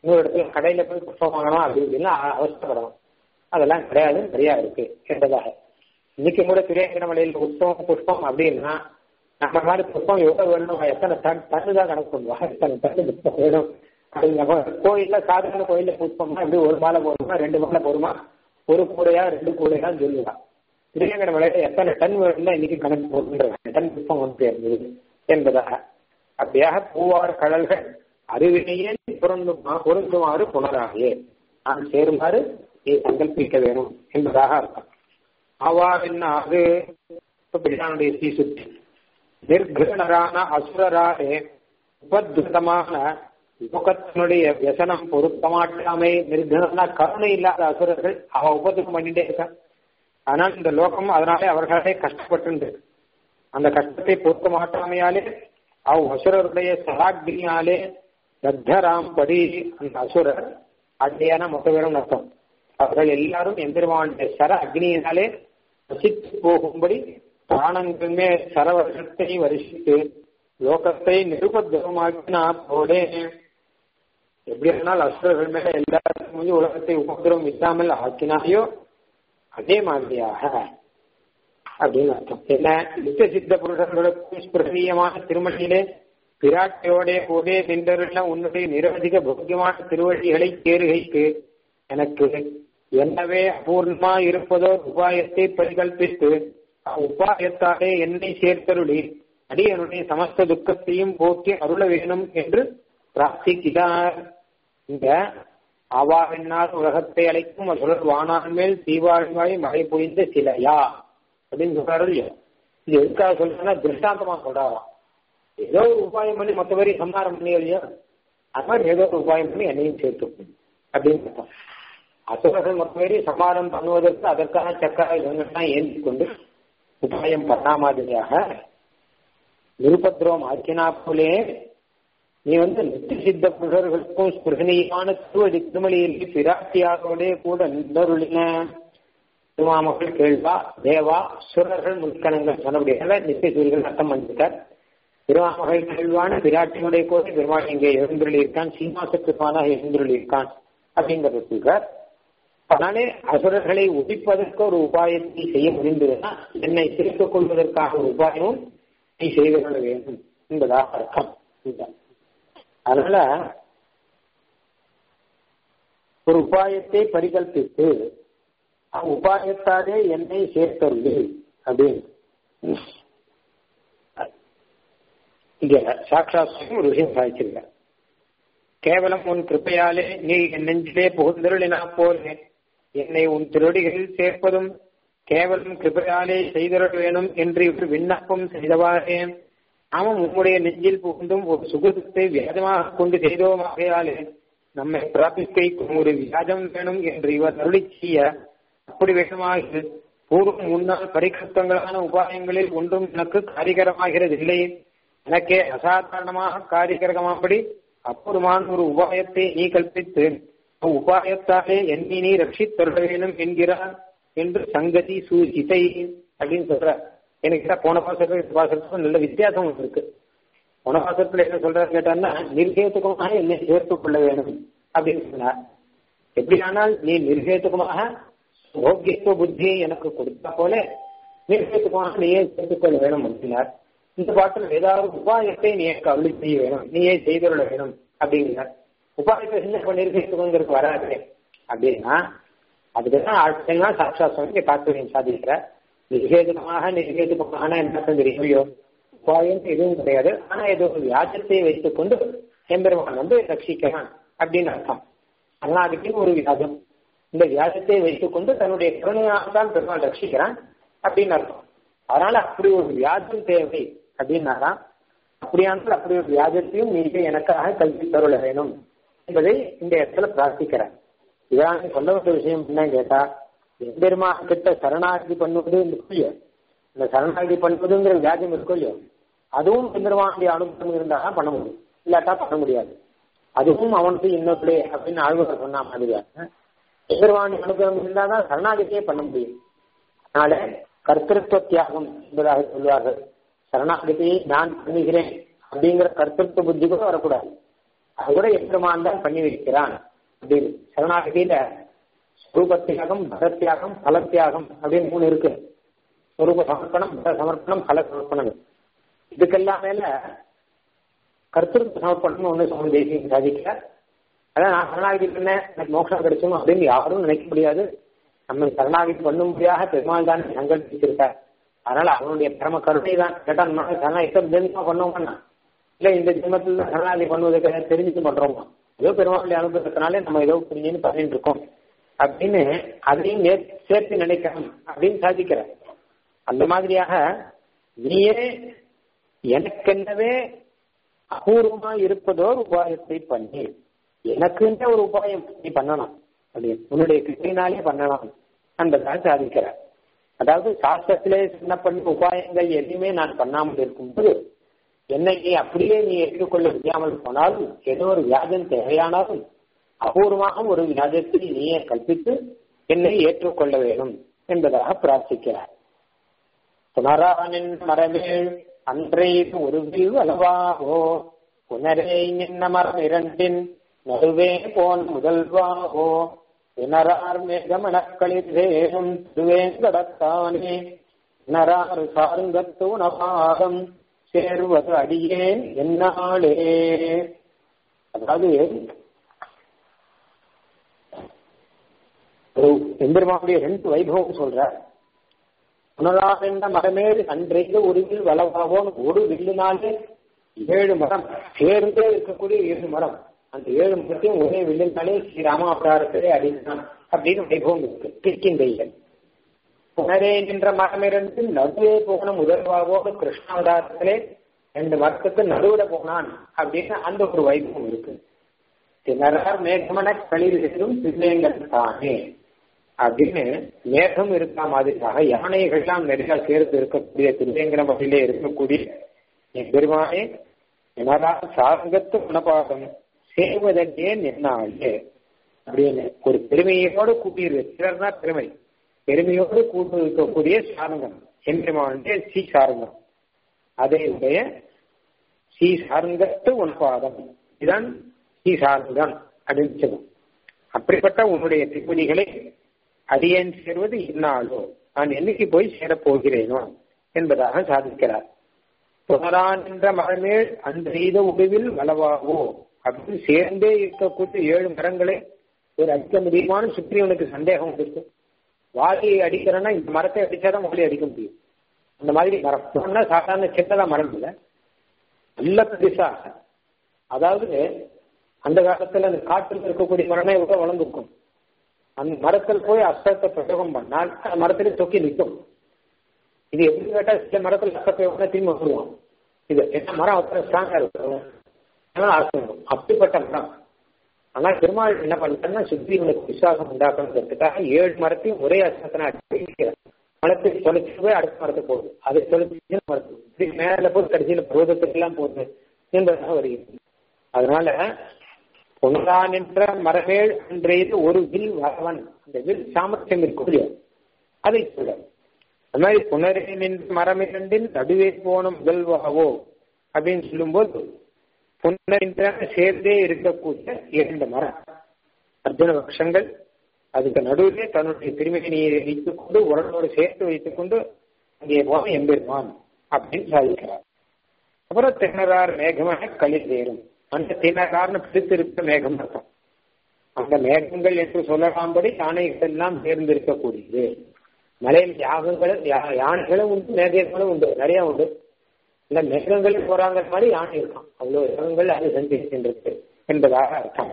இன்னொரு இடத்துல கடையில போய் புஷ்பம் வாங்கணும் அப்படி இப்படின்னா அவசரப்படணும் அதெல்லாம் கிடையாது நிறையா இருக்கு என்பதாக இன்னைக்கு கூட திரையங்கமலையில் புஷ்பம் புஷ்பம் அப்படின்னா நம்ம மாதிரி புஷ்பம் எவ்வளவு வேணும் எத்தனை டன் டன்னு தான் கணக்கு பண்ணுவா எத்தனை டன்னு புஷ்பம் வேணும் அப்படிங்க கோயில்ல சாதாரண கோயில்ல புஷ்பம்னா எப்படி ஒரு மாலை போடுமா ரெண்டு மாலை போடுமா ஒரு கூடையா ரெண்டு கூடையான்னு சொல்லுவா திரையங்கமலையில எத்தனை டன் வேணும்னா இன்னைக்கு கணக்கு போடுன்ற டன் புஷ்பம் வந்து இருந்தது என்பதாக அப்படியாக பூவார் கடல்கள் அறிவினையே பொருந்துமா பொருந்துமாறு புனராகே நான் சேருமாறு நீ சங்கல்பிக்க வேணும் என்பதாக அர்த்தம் ஆவாவின் அது பிள்ளானுடைய ஸ்ரீ சுத்தி நிர்கிருணரான அசுரராரே உபத்ருதமான லோகத்தினுடைய வியசனம் பொருத்தமாட்டாமை நிர்கிருணா கருணை இல்லாத அசுரர்கள் அவ உபதிரம் பண்ணிட்டே இருக்கான் ஆனால் இந்த லோகம் அதனாலே அவர்களே கஷ்டப்பட்டு அந்த கஷ்டத்தை பொறுத்த மாட்டாமையாலே அவ் அசுரருடைய சராக்னியாலே தத்தராம் படி அந்த அசுரர் அட்டையான மொத்த பேரும் அர்த்தம் அவர்கள் எல்லாரும் எம்பெருமானுடைய சர அக்னியினாலே வசித்து போகும்படி பிராணங்களுமே சரவர்ஷத்தை வருஷித்து லோகத்தை நிருபத்திரமாக்கினா போடே எப்படி இருந்தால் அசுரர்கள் மேல எல்லாருக்கும் வந்து உலகத்தை உபதிரம் இல்லாமல் ஆக்கினாயோ அதே மாதிரியாக அப்படின்னு அர்த்தம் என்ன நித்திய சித்த புருஷர்களுக்கும் ஸ்பிருகணீயமான திருமணியிலே பிராட்டியோட ஒரே நின்றருள்ள உன்னுடைய நிரவதிக போக்கியமான திருவழிகளை தேறுகைக்கு எனக்கு என்னவே அபூர்ணமா இருப்பதோ உபாயத்தை பரிகல்பித்து உபாயத்தாலே என்னை சேர்த்தருளி அடியனுடைய சமஸ்த துக்கத்தையும் போக்கி அருள வேணும் என்று பிரார்த்திக்கிறார் இந்த ஆவாவினால் உலகத்தை அழைக்கும் அசுரர் வானான் மேல் தீவாழ்வாய் மழை பொழிந்த சிலையா அப்படின்னு சொல்றாரு இல்லையா இது எதுக்காக சொல்றேன்னா திருஷ்டாந்தமா சொல்றாராம் ஏதோ ஒரு உபாயம் பண்ணி மொத்த பேரையும் சம்ஹாரம் பண்ணி இல்லையா அது மாதிரி ஏதோ ஒரு உபாயம் பண்ணி என்னையும் சேர்த்து அப்படின்னு அர்த்தம் அசுரர்கள் மொத்த பேரையும் சம்ஹாரம் பண்ணுவதற்கு அதற்கான சக்கர இவங்கெல்லாம் ஏந்தி கொண்டு உபாயம் பண்ணா மாதிரியாக நிருபத்ரோம் ஆக்கினா போலே நீ வந்து நித்திய சித்த புருஷர்களுக்கும் ஸ்பிருகணியமான திருவடி திருமலியில் பிராட்டியாரோடே கூட நின்றருளின திருமாமகள் கேள்வா தேவா சுரர்கள் முன்கணங்கள் சொன்னபடியாக நித்திய சூரியர்கள் அர்த்தம் பண்ணிட்டார் திருமாமகள் கேள்வான பிராட்டியுடைய கூட பெருமாள் இங்கே எழுந்துள்ளி இருக்கான் சீமாசத்துக்கான எழுந்துள்ளி இருக்கான் அப்படிங்கிறது சொல்றார் அதனாலே அசுரர்களை ஒழிப்பதற்கு ஒரு உபாயத்தை செய்ய முடிந்ததுன்னா என்னை சேர்த்துக் கொள்வதற்காக ஒரு உபாயமும் நீ செய்து கொள்ள வேண்டும் என்பதாக அர்த்தம் அதனால ஒரு உபாயத்தை பரிகல்பித்து உபாயத்தாலே என்னை சேர்த்தருளி அப்படின்னு இங்க சாட்சா ஒரு விஷயம் சாதிச்சிருக்க கேவலம் உன் கிருப்பையாலே நீ என் நெஞ்சிலே புகுந்தருளினா போலே என்னை உன் திருடிகளில் சேர்ப்பதும் கேவலம் கிருப்பையாலே செய்தருள் வேணும் என்று இவர் விண்ணப்பம் செய்தவாறே நாமும் உம்முடைய நெஞ்சில் புகுந்தும் ஒரு சுகத்தை வியாஜமாக கொண்டு செய்தோம் ஆகையாலே நம்மை பிராபிக்கைக்கும் ஒரு வியாஜம் வேணும் என்று இவர் அருளி செய்ய அப்படி வேகமாக பூர்வம் முன்னால் பரிகிருத்தங்களான உபாயங்களில் ஒன்றும் எனக்கு காரிகரமாகிறது இல்லை எனக்கே அசாதாரணமாக காரிகரமாபடி அப்புறமான ஒரு உபாயத்தை நீ கல்பித்து உபாயத்தாலே என்னை நீ ரட்சித்தருட வேணும் என்கிறார் என்று சங்கதி சூசிதை அப்படின்னு சொல்ற எனக்கு போன பாசத்துல இந்த பாசத்துக்கும் நல்ல வித்தியாசம் இருக்கு போன பாசத்துல என்ன சொல்றாரு கேட்டான்னா நிர்கேத்துக்கமாக என்னை சேர்த்துக் கொள்ள வேணும் அப்படின்னு சொன்னார் எப்படியானால் நீ நிர்கேத்துக்கமாக போக்கியத்துவ புத்தியை எனக்கு கொடுத்தா போல நிர்கேத்துக்கமாக நீயே சேர்த்துக் கொள்ள வேணும் அப்படின்னார் இந்த பாட்டில் ஏதாவது உபாயத்தை நீ எனக்கு அருளி செய்ய வேணும் நீயே செய்தருள வேணும் அப்படிங்கிறார் உபாயத்தை செஞ்சு அப்ப நிர்கேத்துக்கங்கிறது வராது அப்படின்னா அதுக்குதான் ஆட்கள்லாம் சாட்சா சுவாமி காத்துரியம் சாதிக்கிற நிர்கேதுகமாக நிர்கேதுகமான என்ன தெரியும் உபாயம் எதுவும் கிடையாது ஆனா ஏதோ ஒரு வியாஜத்தை வைத்துக் கொண்டு எம்பெருமான் வந்து ரட்சிக்கிறான் அப்படின்னு அர்த்தம் அதனால அதுக்கு ஒரு வியாஜம் இந்த வியாஜத்தை வைத்துக் கொண்டு தன்னுடைய கருணையாக தான் பெருமாள் ரட்சிக்கிறான் அப்படின்னு அர்த்தம் அதனால அப்படி ஒரு வியாஜம் தேவை அப்படின்னாராம் அப்படியானால் அப்படி ஒரு வியாஜத்தையும் நீங்க எனக்காக கல்வி தருள வேணும் என்பதை இந்த இடத்துல பிரார்த்திக்கிறேன் இதான் சொல்ல வேண்டிய விஷயம் என்ன கேட்டா எம்பெருமா கிட்ட சரணாகி பண்ணுவது இல்லையோ இந்த சரணாகி பண்ணுவதுங்கிற வியாஜம் இருக்கோ இல்லையோ அதுவும் எம்பெருமானுடைய அனுபவம் இருந்தா தான் பண்ண முடியும் இல்லாட்டா பண்ண முடியாது அதுவும் அவனுக்கு இன்னொரு அப்படின்னு ஆழ்வார் சொன்ன மாதிரியாக எம்பெருமானுடைய அனுபவம் இருந்தா தான் சரணாகதியே பண்ண முடியும் அதனால கர்த்தத்துவ தியாகம் என்பதாக சொல்வார்கள் சரணாகதியை நான் பண்ணுகிறேன் அப்படிங்கிற கர்த்தத்துவ புத்தி கூட வரக்கூடாது அது கூட எம்பெருமான் தான் பண்ணி வைக்கிறான் அப்படின்னு சரணாகதியில ஸ்வரூபத்தியாகம் பரத்தியாகம் பலத்தியாகம் அப்படின்னு மூணு இருக்கு ஸ்வரூப சமர்ப்பணம் பர சமர்ப்பணம் பல சமர்ப்பணம் இதுக்கெல்லாம் மேல கருத்திருத்த சமர்ப்பணம்னு ஒண்ணு சுவாமி தேசியம் சாதிக்கிறார் அதான் நான் சரணாகதி பண்ணேன் எனக்கு மோட்சம் கிடைச்சணும் அப்படின்னு யாரும் நினைக்க முடியாது நம்ம சரணாகதி பண்ணும்படியாக பெருமாள் தான் சங்கல்பிச்சிருக்கார் அதனால அவனுடைய பரம கருணை தான் கேட்டா நம்ம சரணாகி ஜென்மம் பண்ணுவோம்னா இல்ல இந்த ஜென்மத்தில் சரணாகதி பண்ணுவதற்கு தெரிஞ்சுட்டு பண்றோமா ஏதோ பெருமாளுடைய அனுபவத்தினாலே நம்ம ஏதோ புரிஞ்சுன்னு பண்ணிட்டு இருக்கோம் அப்படின்னு அதையும் சேர்த்து நினைக்கணும் அப்படின்னு சாதிக்கிற அந்த மாதிரியாக நீயே எனக்கென்னவே அபூர்வமா இருப்பதோர் உபாயத்தை பண்ணி எனக்குன்ற ஒரு உபாயம் நீ பண்ணணும் அப்படின்னு உன்னுடைய கிருஷ்ணினாலே பண்ணலாம் என்பதாக சாதிக்கிறார் அதாவது சாஸ்திரத்திலே சொன்னப்பட்ட உபாயங்கள் எதுவுமே நான் பண்ணாமல் இருக்கும்போது என்னை நீ அப்படியே நீ ஏற்றுக்கொள்ள முடியாமல் போனாலும் ஏதோ ஒரு வியாஜம் தேவையானாலும் அபூர்வமாக ஒரு வியாஜத்தை நீயே கற்பித்து என்னை ஏற்றுக்கொள்ள வேண்டும் என்பதாக பிரார்த்திக்கிறார் புனரானின் மரமேள் அன்றை ஒரு வீழ்வு அளவாகோ புனரே நின்ன மரம் இரண்டின் நடுவே போன் முதல்வாகோ பினரார் மேகமணக்களிர் வேகும் திருவேங்கடத்தானே பினரார் சாருங்கத்து உணவாகம் சேர்வது அடியேன் என்னாலே அதாவது ஒரு எம்பெருமானுடைய ரெண்டு வைபவம் சொல்ற புனராகண்ட மரமேறு அன்றைக்கு ஒரு வில் வளவாவோம் ஒரு வில்லுனாலே ஏழு மரம் சேர்ந்தே இருக்கக்கூடிய ஏழு மரம் அந்த ஏழு மரத்தையும் ஒரே வில்லினாலே ஸ்ரீராம அவதாரத்திலே அடிந்தான் அப்படின்னு வைபவம் இருக்கு கிற்கிந்தையன் புனரே நின்ற மரமிருந்து நடுவே போன முதல்வாவோடு கிருஷ்ணாவதாரத்திலே ரெண்டு மரத்துக்கு நடுவுல போனான் அப்படின்னு அந்த ஒரு வைபவம் இருக்கு திணறார் மேகமன களிர் செல்லும் திருவேங்கல் தானே அப்படின்னு மேகம் இருக்கா மாதிரியாக யானைகள்லாம் நிறைய சேர்த்து இருக்கக்கூடிய திருவேங்கர வகையிலே இருக்கக்கூடிய என் பெருமானே எனரா சாரங்கத்து குணபாகம் சேவதே நின்னாலே அப்படின்னு ஒரு பெருமையோடு கூட்டியிருக்கு சிலர்னா பெருமை பெருமையோடு கூட்டு இருக்கக்கூடிய சாரங்கம் எம்பெருமானுடைய சி சாரங்கம் அதனுடைய சி சாரங்கத்து உன்பாதம் இதுதான் சி சாரங்கம் அப்படின்னு சொல்லும் அப்படிப்பட்ட உன்னுடைய திருப்பணிகளை அடியேன் சேர்வது இந்நாளோ நான் என்னைக்கு போய் சேரப் போகிறேனோ என்பதாக சாதிக்கிறார் புனரான் என்ற மரமேல் அன்றெய்த உடுவில் வளவாகோ அப்படின்னு சேர்ந்தே இருக்கக்கூடிய ஏழு மரங்களை ஒரு அடிக்க முடியுமான்னு சுற்றியவனுக்கு சந்தேகம் இருக்கு வாலியை அடிக்கிறேன்னா இந்த மரத்தை அடிச்சாதான் வாலி அடிக்க முடியும் அந்த மாதிரி மரம் மரம்னா சாதாரண சின்னதா மரம் இல்லை நல்ல பெருசா அதாவது அந்த காலத்துல அந்த காட்டில் இருக்கக்கூடிய மரமே எவ்வளவு வளர்ந்துருக்கும் அந்த மரத்தில் போய் அஸ்தத்தை பிரயோகம் பண்ணால் அந்த மரத்திலே தொக்கி நிற்கும் இது எப்படி கேட்டா சில மரத்தில் அஸ்தத்தை திரும்பி வந்துருவோம் இது என்ன மரம் அத்தனை ஸ்ட்ராங்கா இருக்கும் அர்த்தம் அப்படிப்பட்ட மரம் ஆனா பெருமாள் என்ன பண்றாருன்னா சுத்திகளுக்கு விசுவாசம் உண்டாக்கணுங்கிறதுக்காக ஏழு மரத்தையும் ஒரே அஸ்தத்தின அடிக்கிறார் மரத்தை தொலைச்சு போய் அடுத்த மரத்தை போகுது அதை தொலைச்சு மரத்து மேல போய் கடைசியில பருவதத்துக்கு எல்லாம் போகுது என்பதாக வருகிறது அதனால பொன்றான் என்ற மரமேள் அன்றைய ஒரு வில் வரவன் அந்த வில் சாமர்த்தியம் இருக்கக்கூடிய அதை சொல்ல அது மாதிரி புனரே நின்று மரமிரண்டின் நடுவே போன முதல்வாவோ அப்படின்னு சொல்லும்போது புனரின்ற சேர்ந்தே இருக்கக்கூடிய இரண்டு மரம் அர்ஜுன பக்ஷங்கள் அதுக்கு நடுவிலே தன்னுடைய திருமணியை வைத்துக் கொண்டு உடனோடு சேர்த்து வைத்துக் கொண்டு அங்கே போன எம்பெருமான் அப்படின்னு சாதிக்கிறார் அப்புறம் திணறார் மேகமாக களிர் சேரும் அந்த திணறார்னு பிடித்திருக்க மேகம் அர்த்தம் அந்த மேகங்கள் என்று சொல்லலாம்படி யானைகள் எல்லாம் சேர்ந்திருக்கக்கூடியது மலையில் யாகங்களும் யானைகளும் உண்டு மேகங்களும் உண்டு நிறைய உண்டு இந்த மேகங்கள் போறாங்க மாதிரி யானை இருக்கும் அவ்வளவு யாகங்கள் அது சந்திக்கின்றது என்பதாக அர்த்தம்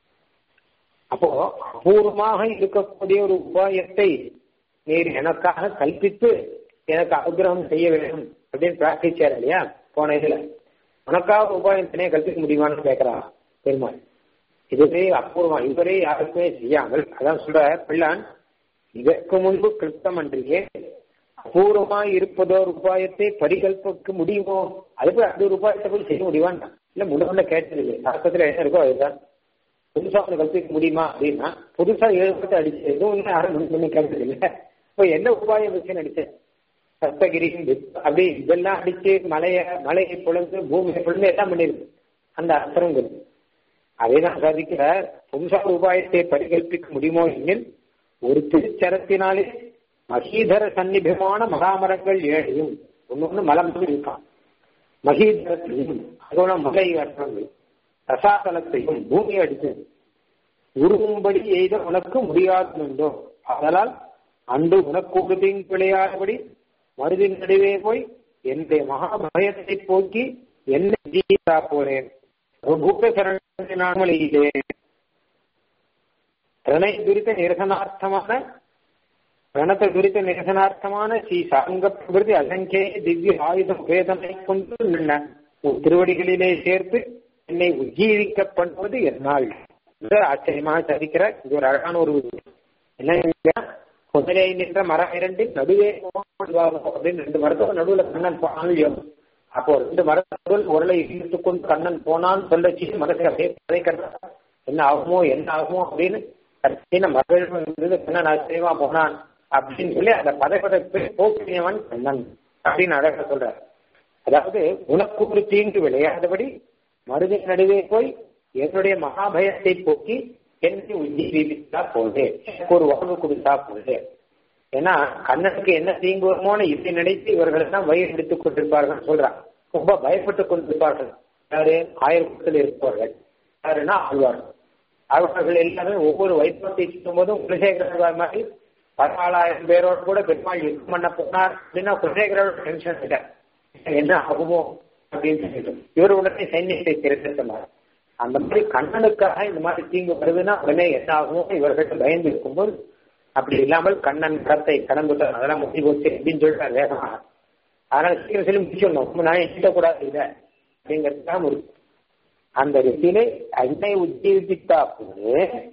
அப்போ அபூர்வமாக இருக்கக்கூடிய ஒரு உபாயத்தை நீர் எனக்காக கல்பித்து எனக்கு அனுகிரகம் செய்ய வேண்டும் அப்படின்னு பிரார்த்திச்சார் இல்லையா போன இதுல உனக்காக உபாயத்தினே கல்பிக்க முடியுமான்னு கேட்கிறா பெருமாள் இதுவே அபூர்வம் இதுவரை யாருக்குமே செய்யாமல் அதான் சொல்ற பிள்ளான் இதற்கு முன்பு கிருத்தம் அன்றியே அபூர்வமாய் இருப்பதோர் உபாயத்தை பரிகல்பிக்க முடியுமோ அதுக்கு அந்த ஒரு உபாயத்தை போய் செய்ய முடியுமான்னா இல்ல முன்னாடி கேட்டது சாஸ்திரத்துல என்ன இருக்கோ அதுதான் புதுசா ஒன்று கல்பிக்க முடியுமா அப்படின்னா புதுசா ஏழு பத்து அடிச்சு எதுவும் யாரும் முன்னே கேட்டது இல்லை இப்போ என்ன உபாயம் வச்சு நடிச்சேன் சப்தகிரி அப்படி இதெல்லாம் அடிச்சு மலைய மலையை பொழுது பூமியை பொழுது எல்லாம் பண்ணிருக்கு அந்த அஸ்திரங்கிறது அதைதான் சாதிக்கிறார் புருஷா உபாயத்தை பரிகல்பிக்க முடியுமோ எனில் ஒரு திருச்சரத்தினாலே மகீதர சந்நிபமான மகாமரங்கள் ஏழையும் ஒண்ணு ஒண்ணு மலம் இருக்கான் மகீதரத்தையும் அதோட மலை வர்ணங்கள் ரசாதலத்தையும் பூமி அடித்தது உருவும்படி எய்த உனக்கு முடியாதுண்டோ அதனால் அன்று உனக்கு ஒரு தீங்கு விளையாதபடி மருதின் நடுவே போய் என்னுடைய மகாபயத்தை போக்கி என்ன ஜீவிதா போறேன் பூத்த சரணாமலையிலே பிரணய துரித நிரசனார்த்தமான பிரணத துரித நிரசனார்த்தமான ஸ்ரீ சாங்க பிரபுதி அசங்கே திவ்ய ஆயுதம் வேதனை கொண்டு நின்ன உன் திருவடிகளிலே சேர்த்து என்னை உஜ்ஜீவிக்க பண்ணுவது என்னால் ஆச்சரியமாக சரிக்கிற இது ஒரு அழகான ஒரு என்ன குதிரை நின்ற மரம் இரண்டின் நடுவே அப்படின்னு ரெண்டு மரத்துக்கு நடுவுல கண்ணன் போனான் அப்போ ரெண்டு மரத்துக்குள் உரலை இழுத்து கொண்டு கண்ணன் போனான்னு சொல்லச்சு மனசை அப்படியே பதைக்கிறதா என்ன ஆகுமோ என்ன ஆகுமோ அப்படின்னு கடைசியில மகள் இருந்தது கண்ணன் ஆச்சரியமா போனான் அப்படின்னு சொல்லி அந்த பதைப்பதை போக்கியவன் கண்ணன் அப்படின்னு அழகா சொல்றார் அதாவது உனக்கு ஒரு தீங்கு விளையாதபடி மருதி நடுவே போய் என்னுடைய மகாபயத்தை போக்கி என்னை உஜ்ஜீவித்தா போகுது எனக்கு ஒரு வாழ்வு கொடுத்தா போகுது ஏன்னா கண்ணனுக்கு என்ன தீங்கு வருமோன்னு இதை நினைத்து இவர்கள் எல்லாம் வயிறு எடுத்துக் கொண்டிருப்பார்கள் சொல்றான் ரொம்ப பயப்பட்டு கொண்டிருப்பார்கள் யாரு ஆயிரத்தில் இருப்பவர்கள் யாருன்னா ஆழ்வார்கள் ஆழ்வார்கள் எல்லாமே ஒவ்வொரு வைபவத்தை சுற்றும் போதும் குலசேகர மாதிரி பதினாலாயிரம் பேரோடு கூட பெருமாள் யுத்தம் பண்ண போனார் அப்படின்னா குலசேகரோட டென்ஷன் ஆகிட்டார் என்ன ஆகுமோ அப்படின்னு சொல்லிட்டு இவர் உடனே சைன்யத்தை திரட்ட சொன்னார் அந்த மாதிரி கண்ணனுக்காக இந்த மாதிரி தீங்கு வருதுன்னா உடனே என்ன ஆகுமோ இவர்கள் பயந்து இருக்கும்போது அப்படி இல்லாமல் கண்ணன் கரத்தை கடந்து அதெல்லாம் முடி போச்சு அப்படின்னு சொல்லிட்டார் வேகமாக அதனால சீக்கிரம் சொல்லி முடிச்சிடணும் ரொம்ப நான் எட்டக்கூடாது இல்லை அப்படிங்கிறதுக்காக ஒரு அந்த ரிசியிலே என்னை உஜ்ஜீவித்தா போது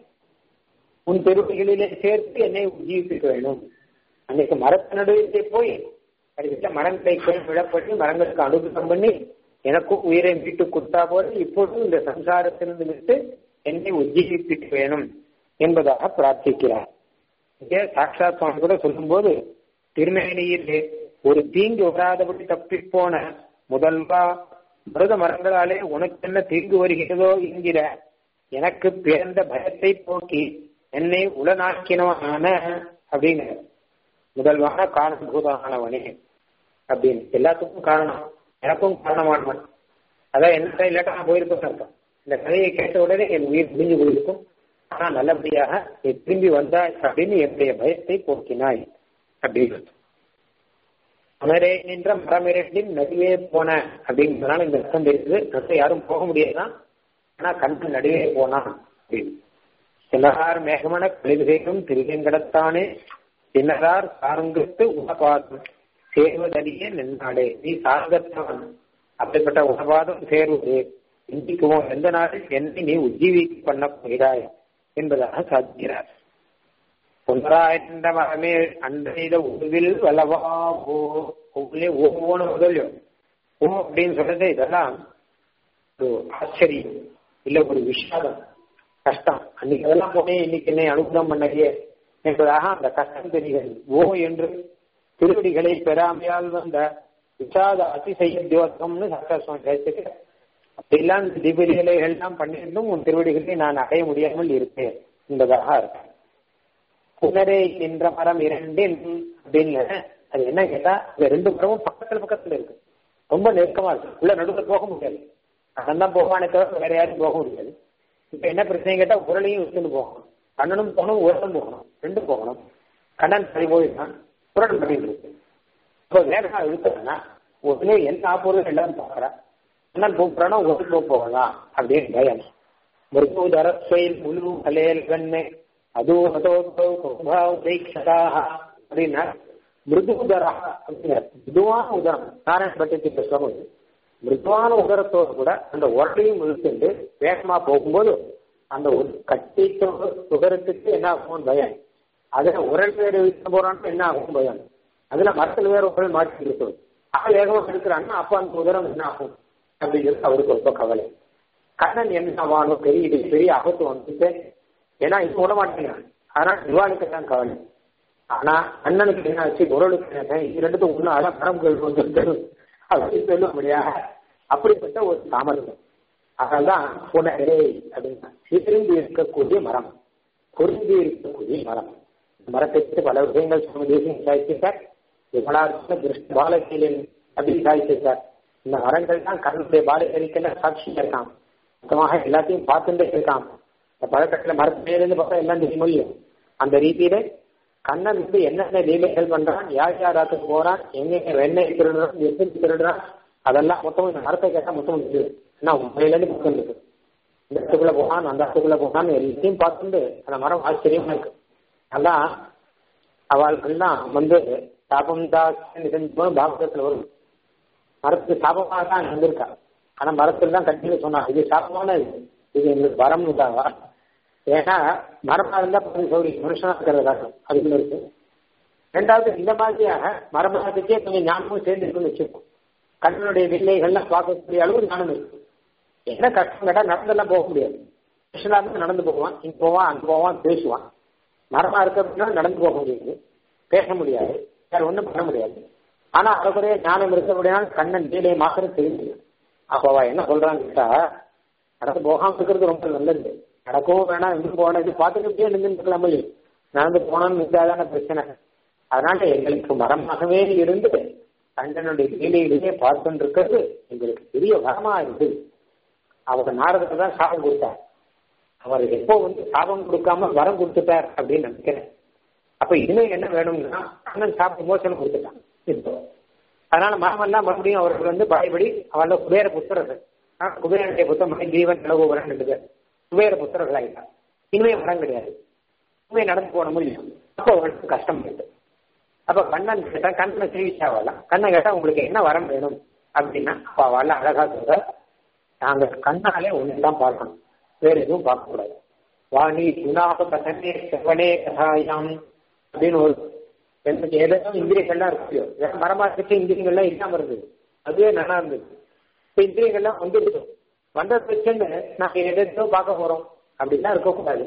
உன் பெருமைகளிலே சேர்த்து என்னை உஜ்ஜீவிக்க வேண்டும் அன்னைக்கு மரத்து நடுவிலே போய் கடைசியில மரங்களை விழப்பட்டு மரங்களுக்கு அனுகிரகம் பண்ணி எனக்கும் உயிரை மீட்டு கொடுத்தா போல இப்பொழுது இந்த சம்சாரத்திலிருந்து விட்டு என்னை உஜ்ஜீவிப்பிக்க வேணும் என்பதாக பிரார்த்திக்கிறார் இங்கே சாட்சாத் சுவாமி கூட சொல்லும்போது திருமேனியிலே ஒரு தீங்கு வராதபடி தப்பிப்போன முதல்வா மருத மரங்களாலே உனக்கு என்ன தீங்கு வருகிறதோ என்கிற எனக்கு பிறந்த பயத்தை போக்கி என்னை உளநாக்கினவனான அப்படின்னு முதல்வான காரணபூதமானவனே அப்படின்னு எல்லாத்துக்கும் காரணம் எனக்கும் காரணமானவன் அதான் என்ன இல்லாட்டா நான் போயிருப்பேன் அர்த்தம் இந்த கதையை கேட்ட உடனே என் உயிர் முடிஞ்சு போயிருக்கும் ஆனா நல்லபடியாக நீ திரும்பி வந்தாய் அப்படின்னு என்னுடைய பயத்தை போக்கினாய் அப்படின்னு உணரே நின்ற மரமிரண்டின் நடுவே போன அப்படிங்கிறதுனால இந்த அர்த்தம் இருக்குது நடுவே யாரும் போக முடியாதுதான் ஆனா கண்ணு நடுவே போனான் அப்படின்னு சின்னதார் மேகமன கழிவுகையும் திருவேங்கடத்தானே சின்னதார் சாரங்கத்து உணபாதம் சேர்வதறிய நின்றாடே நீ சாரங்கத்தவன் அப்படிப்பட்ட உணபாதம் சேர்வது சிந்திக்குவோம் எந்த நாளில் என்னை நீ உஜ்ஜீவி பண்ண போகிறாய் என்பதாக சாதிக்கிறார் பொன்றாயிரண்ட மரமே அன்றைய உருவில் வளவாவோ ஒவ்வொரு ஓவோன்னு முதல்யோ ஓ அப்படின்னு சொல்றது இதெல்லாம் ஒரு ஆச்சரியம் இல்ல ஒரு விஷாதம் கஷ்டம் அன்னைக்கு அதெல்லாம் போனேன் இன்னைக்கு என்னை அனுகூலம் பண்ணலையே என்பதாக அந்த கஷ்டம் தெரிகிறது ஓ என்று திருவடிகளை பெறாமையால் வந்த விஷாத அதிசய தியோகம்னு சக்கரசுவாமி சேர்த்துக்க அப்படிலாம் தீபதிகளை எல்லாம் பண்ணியிருந்தும் உன் திருவடிகளை நான் அடைய முடியாமல் இருப்பேன் என்பதாக இருக்கு புனரே நின்ற மரம் இரண்டில் அப்படின்னு அது என்ன கேட்டா இந்த ரெண்டு மரமும் பக்கத்துல பக்கத்துல இருக்கு ரொம்ப நெருக்கமா இருக்கு உள்ள நடுவில் போக முடியாது கண்ணன் தான் போவானே தவிர வேற யாரும் போக முடியாது இப்ப என்ன பிரச்சனை கேட்டா உரளையும் இழுத்துட்டு போகணும் கண்ணனும் போகணும் உரலும் போகணும் ரெண்டும் போகணும் கண்ணன் சரி போயிட்டான் உரல் பண்ணிட்டு இருக்கு இப்போ வேகமா இழுத்துறேன்னா உடனே என்ன ஆப்போது எல்லாரும் பாக்குறா கண்ணன் கூப்பிட்றானா ஒரு போக போகலாம் அப்படின்னு பயம் மிருகூதர ஸ்வயில் முழு கலேல் கண்ணே அது அப்படின்னா மிருதுதரா அப்படிங்கிற மிருதுவான உதரம் நாராயண பட்டத்துக்கு ஸ்லோகம் மிருதுவான உதரத்தோடு கூட அந்த உரலையும் இழுத்துட்டு வேகமா போகும்போது அந்த கட்டி உதரத்துக்கு என்ன ஆகும் பயம் அதுல உரல் வேறு இழுத்து போறான்னு என்ன ஆகும் பயம் அதுல மரத்தில் வேற உரல் மாட்டி இருக்குது ஆக வேகமா எடுக்கிறாங்கன்னா அப்ப அந்த உதரம் என்ன ஆகும் அப்படிங்கிறது அவருக்கு ரொம்ப கவலை கண்ணன் என்ன வானோ பெரிய இது பெரிய ஆபத்து வந்துட்டு ஏன்னா இது விட மாட்டேங்கிறான் அதனால திவாலுக்கு தான் கவலை ஆனா அண்ணனுக்கு என்ன ஆச்சு குரலுக்கு என்ன இது ரெண்டுத்தும் ஒண்ணு அதான் பரம்புகள் வந்து அப்படின்னு சொல்ல முடியாது அப்படிப்பட்ட ஒரு சாமர்த்தியம் அதனால்தான் புனரே அப்படின்னா சிரிந்து இருக்கக்கூடிய மரம் பொருந்தி இருக்கக்கூடிய மரம் மரத்தை பற்றி பல விஷயங்கள் சுவாமி தேசியம் சாதிச்சிருக்கார் விமலார்த்த திருஷ்ட பாலசீலன் அப்படின்னு சாதிச்சிருக்கார் இந்த மரங்கள் தான் கண்ணுடைய பாலகரிக்கெல்லாம் சாட்சியா இருக்கான் மொத்தமாக எல்லாத்தையும் பார்த்துட்டே இருக்கான் இந்த பழக்கத்துல மரத்து மேலிருந்து பார்த்தா எல்லாம் தெரிய முடியும் அந்த ரீதியில கண்ணன் வந்து என்னென்ன லீலைகள் பண்றான் யார் யார் ஆத்துக்கு போறான் எங்க வெண்ணெய் திருடுறான் எப்படி திருடுறான் அதெல்லாம் மொத்தம் இந்த மரத்தை கேட்டா மொத்தம் இருக்குது ஏன்னா உண்மையில இருந்து பக்கம் இருக்கு இந்த இடத்துக்குள்ள போகான் அந்த இடத்துக்குள்ள போகான்னு எல்லாத்தையும் பார்த்துட்டு அந்த மரம் ஆச்சரியமா இருக்கு அதான் அவள்கள்லாம் வந்து சாபம் தான் பாகவதத்துல வரும் மரத்துக்கு சாபமாக தான் வந்திருக்கா ஆனா மரத்துல தான் கண்டிப்பா சொன்னா இது சாபமான இது இது எங்களுக்கு வரம்னு தாவா ஏன்னா மரமா இருந்தா பதி சௌரி மனுஷனா இருக்கிறது காரணம் அதுக்குள்ள இருக்கு ரெண்டாவது இந்த மாதிரியாக மரமரத்துக்கே கொஞ்சம் ஞானமும் சேர்ந்து இருக்குன்னு வச்சிருக்கோம் கண்ணனுடைய வில்லைகள்லாம் பார்க்கக்கூடிய அளவு ஞானம் இருக்கு என்ன கஷ்டம் கேட்டா நடந்தெல்லாம் போக முடியாது மனுஷனா இருந்து நடந்து போவான் இங்க போவான் அங்க போவான் பேசுவான் மரமா இருக்க அப்படின்னா நடந்து போக முடியாது பேச முடியாது வேற ஒண்ணும் பண்ண முடியாது ஆனா அறக்குறைய ஞானம் இருக்க முடியாது கண்ணன் லீலையை மாத்திரம் தெரிஞ்சு அப்போ அவ என்ன சொல்றான்னு கேட்டா நடந்து போகாம இருக்கிறது ரொம்ப நல்லது நடக்கவும் வேணாம் எங்கும் போகணும் இது பார்த்துக்கிட்டே நின்று இருக்கலாம் நடந்து போனான்னு இருந்தாதான பிரச்சனை அதனால எங்களுக்கு மரமாகவே இருந்து கண்டனுடைய லீலையிலேயே பார்த்துட்டு இருக்கிறது எங்களுக்கு பெரிய வரமா இருக்கு அவர் நாரதத்தை தான் சாபம் கொடுத்தார் அவர் எப்போ வந்து சாபம் கொடுக்காம வரம் கொடுத்துட்டார் அப்படின்னு நினைக்கிறேன் அப்ப இன்னும் என்ன வேணும்னா கண்ணன் சாப்பிட்டு மோசனம் கொடுத்துட்டான் இப்போ அதனால மரமெல்லாம் மறுபடியும் அவர்கள் வந்து பழையபடி அவள குபேர புத்திரர்கள் குபேரனுடைய புத்தகம் ஜீவன் நிலவுவரன் ரெண்டு பேர் குபேர புத்திரர்கள் ஆயிட்டான் இனிமே மரம் கிடையாது இனிமே நடந்து போன முடியும் அப்போ அவளுக்கு கஷ்டம் இருக்கு அப்ப கண்ணன் கேட்டா கண்ணனை தெரிவிச்சாவலாம் கண்ணன் கேட்டா உங்களுக்கு என்ன வரம் வேணும் அப்படின்னா அப்ப அவள் அழகா சொல்ற நாங்க கண்ணாலே ஒண்ணுதான் பார்க்கணும் வேற எதுவும் பார்க்க கூடாது வாணி குணாக கதனே செவனே கதாயாம் அப்படின்னு ஒரு எனக்கு ஏதாவது இந்திரியங்கள்லாம் இருக்கு வேற மரமா இருக்க இந்திரியங்கள்லாம் இல்லாம இருந்தது அதுவே நல்லா இருந்தது இப்ப இந்திரியங்கள்லாம் வந்துடுது வந்த பிரச்சனை நாங்க எதுவும் பார்க்க போறோம் அப்படிலாம் இருக்கக்கூடாது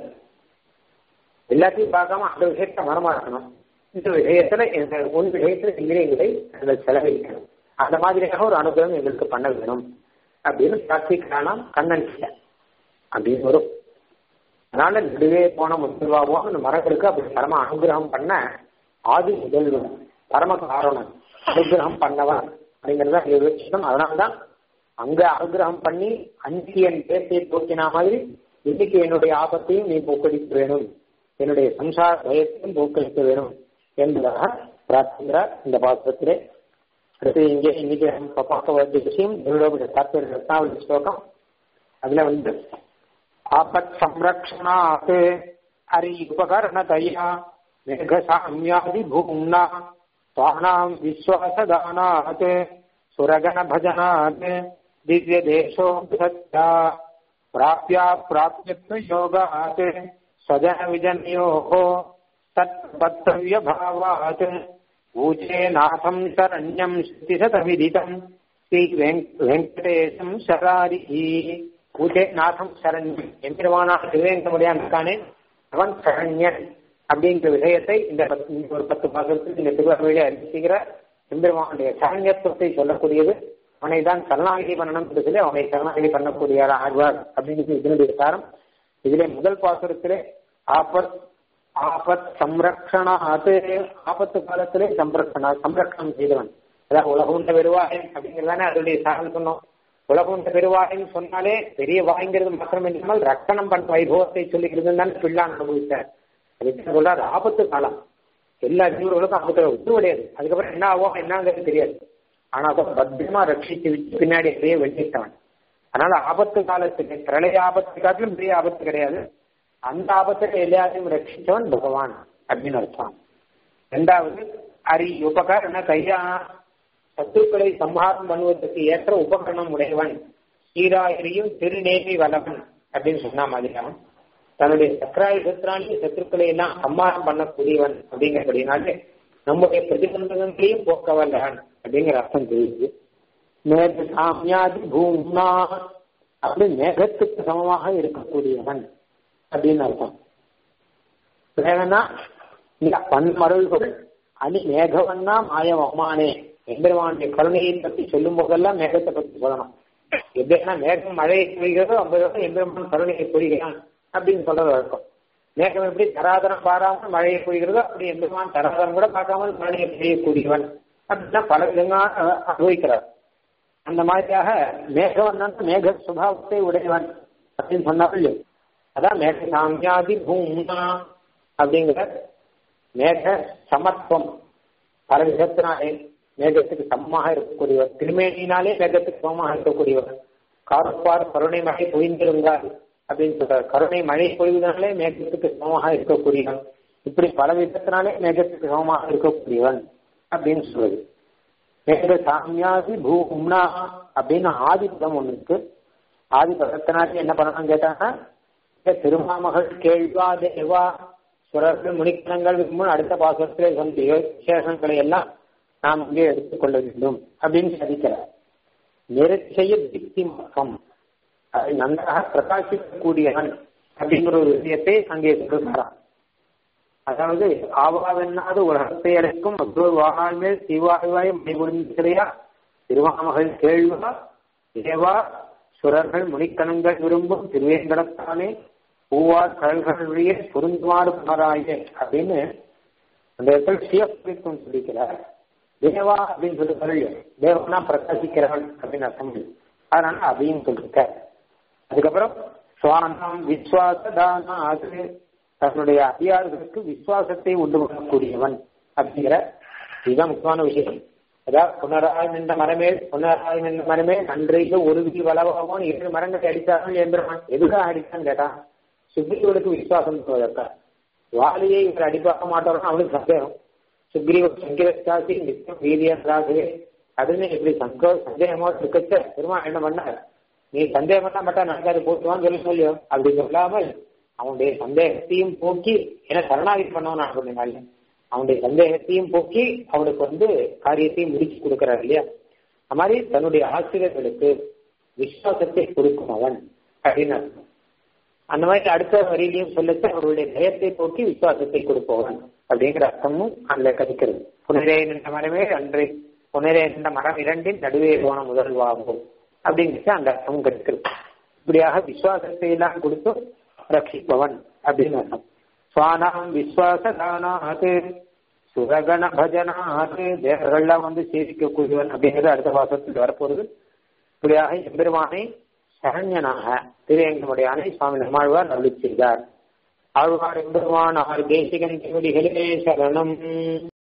எல்லாத்தையும் பார்க்காம அந்த விஷயத்த மரமா இருக்கணும் இந்த விஷயத்துல இந்த ஒன் விஷயத்துல இந்திரியங்களை அதில் செலவழிக்கணும் அந்த மாதிரியாக ஒரு அனுகிரகம் எங்களுக்கு பண்ண வேணும் அப்படின்னு பிரார்த்திக்கிறானாம் கண்ணன் கிட்ட அப்படின்னு வரும் அதனால நடுவே போன முதல்வாவும் அந்த மரங்களுக்கு அப்படி பரம அனுகிரகம் பண்ண ஆதி முதல்வன் பரம காரணம் அனுகிரகம் பண்ணவன் அப்படிங்கறத விஷயம் அதனால்தான் அங்க அனுகிரகம் பண்ணி அஞ்சியன் பேசை போக்கினா மாதிரி இன்னைக்கு என்னுடைய ஆபத்தையும் நீ போக்கடிக்க வேணும் என்னுடைய சம்சார பயத்தையும் போக்கடிக்க வேணும் என்பதாக பிரார்த்திக்கிறார் இந்த பாத்திரத்திலே அடுத்து இங்கே இன்னைக்கு நம்ம பார்க்க வேண்டிய விஷயம் நிருடோபுட தாத்பரிய ரத்னாவளி ஸ்லோகம் அதுல வந்து ஆபத் சம்ரக்ஷணாத் ஹரி உபகரணதயா மேகசாமியாதி பூம்னா சுவானாம் விஸ்வாசதானாத் சுரகண பஜனாத் திவ்ய தேசோ சத்யா பிராப்யா பிராப்யத்வ யோகாத் स्वजन विजनयोः तत्पत्तव्यभावात् ऊचे नाथम् शरण्यम् श्रुतिशतविदितम् ஸ்ரீவெங்கடேசம் சராரி பூஜை நாதம் சரண்யம் எம்பெருமானா திருவேங்கமுடியான் இருக்கானே அவன் சரண்யன் அப்படிங்கிற விஷயத்தை இந்த ஒரு பத்து மாதத்துக்கு இந்த திருவாரூரிலே அறிவிச்சுகிற எம்பெருமானுடைய சரண்யத்துவத்தை சொல்லக்கூடியது அவனை தான் சரணாகி பண்ணணும் சொல்லி அவனை சரணாகி பண்ணக்கூடிய ஆழ்வார் அப்படிங்கிறது இதனுடைய காரம் இதிலே முதல் பாசுரத்திலே ஆபத் ஆபத் சம்ரக்ஷணாத் ஆபத்து காலத்திலே சம்ரக்ஷணா சம்ரக்ஷணம் செய்தவன் அதாவது உலகுண்ட பெருவாயன் அப்படிங்கிறதானே அதனுடைய சாரம் சொன்னோம் உலகுண்ட பெருவாயன் சொன்னாலே பெரிய வாய்ங்கிறது மாத்திரம் இல்லாமல் ரக்கணம் பண்ண வைபவத்தை சொல்லிக்கிறது தான் பிள்ளான் அனுபவித்தார் அதுக்கு சொல்றாரு ஆபத்து காலம் எல்லா ஜீவர்களுக்கும் ஆபத்து உருவடையாது அதுக்கப்புறம் என்ன ஆகும் என்னங்கிறது தெரியாது ஆனா அதை பத்திரமா ரட்சித்து வச்சு பின்னாடி அப்படியே வெளியிட்டவன் அதனால ஆபத்து காலத்துக்கு பிரளய ஆபத்து காட்டிலும் பெரிய ஆபத்து கிடையாது அந்த ஆபத்தை எல்லாரையும் ரட்சித்தவன் பகவான் அப்படின்னு அர்த்தம் ரெண்டாவது அரி உபகரண கையா சத்துக்களை சம்ஹாரம் பண்ணுவதற்கு ஏற்ற உபகரணம் உடையவன் சீராயரியும் திருநேமி வல்லவன் அப்படின்னு சொன்ன மாதிரியான் தன்னுடைய சக்கராயுதத்தினாலே சத்துருக்களை எல்லாம் சம்ஹாரம் பண்ணக்கூடியவன் அப்படிங்கிறபடினாலே நம்முடைய பிரதிபந்தகங்களையும் போக்க வல்லவன் அப்படிங்கிற அர்த்தம் தெரியுது மேக சாமியாதி பூம்னா அப்படி மேகத்துக்கு சமமாக இருக்கக்கூடியவன் அப்படின்னு அர்த்தம் மேகனா இந்த பன்மருள்கள் அணி மேகவன்னா மாய அவமானே எம்பெருமானுடைய கருணையை பற்றி சொல்லும் போதெல்லாம் மேகத்தை பற்றி சொல்லணும் எப்படின்னா மேகம் மழையை பொழிகிறதோ ஐம்பது எம்பெருமான் கருணையை பொழிகிறான் அப்படின்னு சொல்றது வழக்கம் மேகம் எப்படி தராதரம் பாராமல் மழையை பொழிகிறதோ அப்படி எம்பெருமான் தராதரம் கூட பார்க்காமல் மழையை பெய்யக்கூடியவன் அப்படின்னா பல விதங்களாக அனுபவிக்கிறார் அந்த மாதிரியாக மேகவன் மேக சுபாவத்தை உடையவன் அப்படின்னு சொன்னார்கள் அதான் மேக சாமியாதி பூம்னா அப்படிங்கிற மேக சமத்துவம் பல விதத்தினாலே மேகத்துக்கு சமமாக இருக்கக்கூடியவர் திருமேனினாலே மேகத்துக்கு சமமாக இருக்கக்கூடியவர் கார்பார் கருணை மழை பொய்ந்திருந்தார் அப்படின்னு சொல்றார் கருணை மழை பொய்வதனாலே மேகத்துக்கு சமமாக இருக்கக்கூடியவன் இப்படி பல விதத்தினாலே மேகத்துக்கு சமமாக இருக்கக்கூடியவன் அப்படின்னு சொல்றது மேக சாமியாதி பூம்னா அப்படின்னு ஆதிபதம் ஒண்ணு இருக்கு ஆதிபதத்தினாலே என்ன பண்ணணும் கேட்டாங்கன்னா திருமாமகள் கேள்வா தேவா சுரர்கள் முனிக்கணங்கள் முன் அடுத்த பாசத்திலே சொன்ன விசேஷங்களை எல்லாம் நாம் இங்கே எடுத்துக்கொள்ள வேண்டும் அப்படின்னு சாதிக்கிறார் நிறச்செய திக்தி மகம் அதை நன்றாக பிரகாசிக்கக்கூடியவன் அப்படிங்கிற ஒரு விஷயத்தை அங்கே சொல்லுகிறான் அதாவது ஆவாவென்னாது உலகத்தை அடைக்கும் அக்ரோர் வாகாமல் தீவாய்வாய் மணிபுரிந்திருக்கிறையா திருவாமகள் கேள்வா தேவா சுரர்கள் முனிக்கணங்கள் விரும்பும் திருவேங்கடத்தானே பூவார் கடல்கள் வழியே பொருந்துமாறு புனராயே அப்படின்னு அந்த இடத்துல சிவப்பிரித்துவம் சொல்லிக்கிறார் தேவா அப்படின்னு சொல்லி தேவனா பிரகாசிக்கிறவன் அப்படின்னு அர்த்தம் அதனால அதையும் சொல்லிருக்க அதுக்கப்புறம் சுவானம் விஸ்வாசதானாது தன்னுடைய அதிகாரிகளுக்கு விசுவாசத்தை உண்டு பண்ணக்கூடியவன் அப்படிங்கிற இதுதான் முக்கியமான விஷயம் அதாவது புனராயம் என்ற மரமே புனராயம் என்ற மரமே நன்றைக்கு ஒரு விதி வளவாகவும் இரண்டு மரங்களை அடித்தார்கள் என்றான் எதுக்காக அடித்தான்னு கேட்டான் சுக்ரீவனுக்கு விசுவாசம் சொல்வதற்கா வாலியை இவர் அடிப்பாக்க மாட்டாரோ அவனுக்கு சந்தேகம் சுக்ரீவ சங்கிரஸ்தாசி நித்தியம் வீரியன்றாகவே அதுன்னு இப்படி சங்கோ சந்தேகமா இருக்கச்ச பெருமாள் என்ன பண்ணார் நீ சந்தேகம் பண்ணா மட்டும் நடக்காது போட்டுவான்னு சொல்லி சொல்லியோ அப்படி சொல்லாமல் அவனுடைய சந்தேகத்தையும் போக்கி ஏன்னா சரணாகி பண்ணவன் அப்படின்னால அவனுடைய சந்தேகத்தையும் போக்கி அவனுக்கு வந்து காரியத்தையும் முடிச்சு கொடுக்கிறார் இல்லையா அது மாதிரி தன்னுடைய ஆசிரியர்களுக்கு விசுவாசத்தை கொடுக்கும் அவன் அப்படின்னு அர்த்தம் அந்த மாதிரி அடுத்த வரியிலையும் சொல்லச்சு அவருடைய பயத்தை போக்கி விசுவாசத்தை கொடுப்பவன் அப்படிங்கிற அர்த்தமும் அதுல கதிக்கிறது புனரே நின்ற மரமே அன்று புனரே நின்ற மரம் இரண்டின் நடுவே போன முதல்வாகும் அப்படிங்கிறது அந்த அர்த்தமும் கிடைக்கிறது இப்படியாக விசுவாசத்தை எல்லாம் கொடுத்து ரட்சிப்பவன் அப்படின்னு அர்த்தம் சுவானாம் விஸ்வாசதானாத் சுரகண பஜனாத் தேவர்கள்லாம் வந்து சேவிக்கக்கூடியவன் அப்படிங்கிறது அடுத்த மாசத்தில் வரப்போறது இப்படியாக எம்பெருமானை சரண்யனாக திருவேங்கமுடையானை சுவாமி நம்மாழ்வார் அருளி செய்தார் ஆழ்வார் எம்பெருமான் ஆர் தேசிகன் திருவடிகளே சரணம்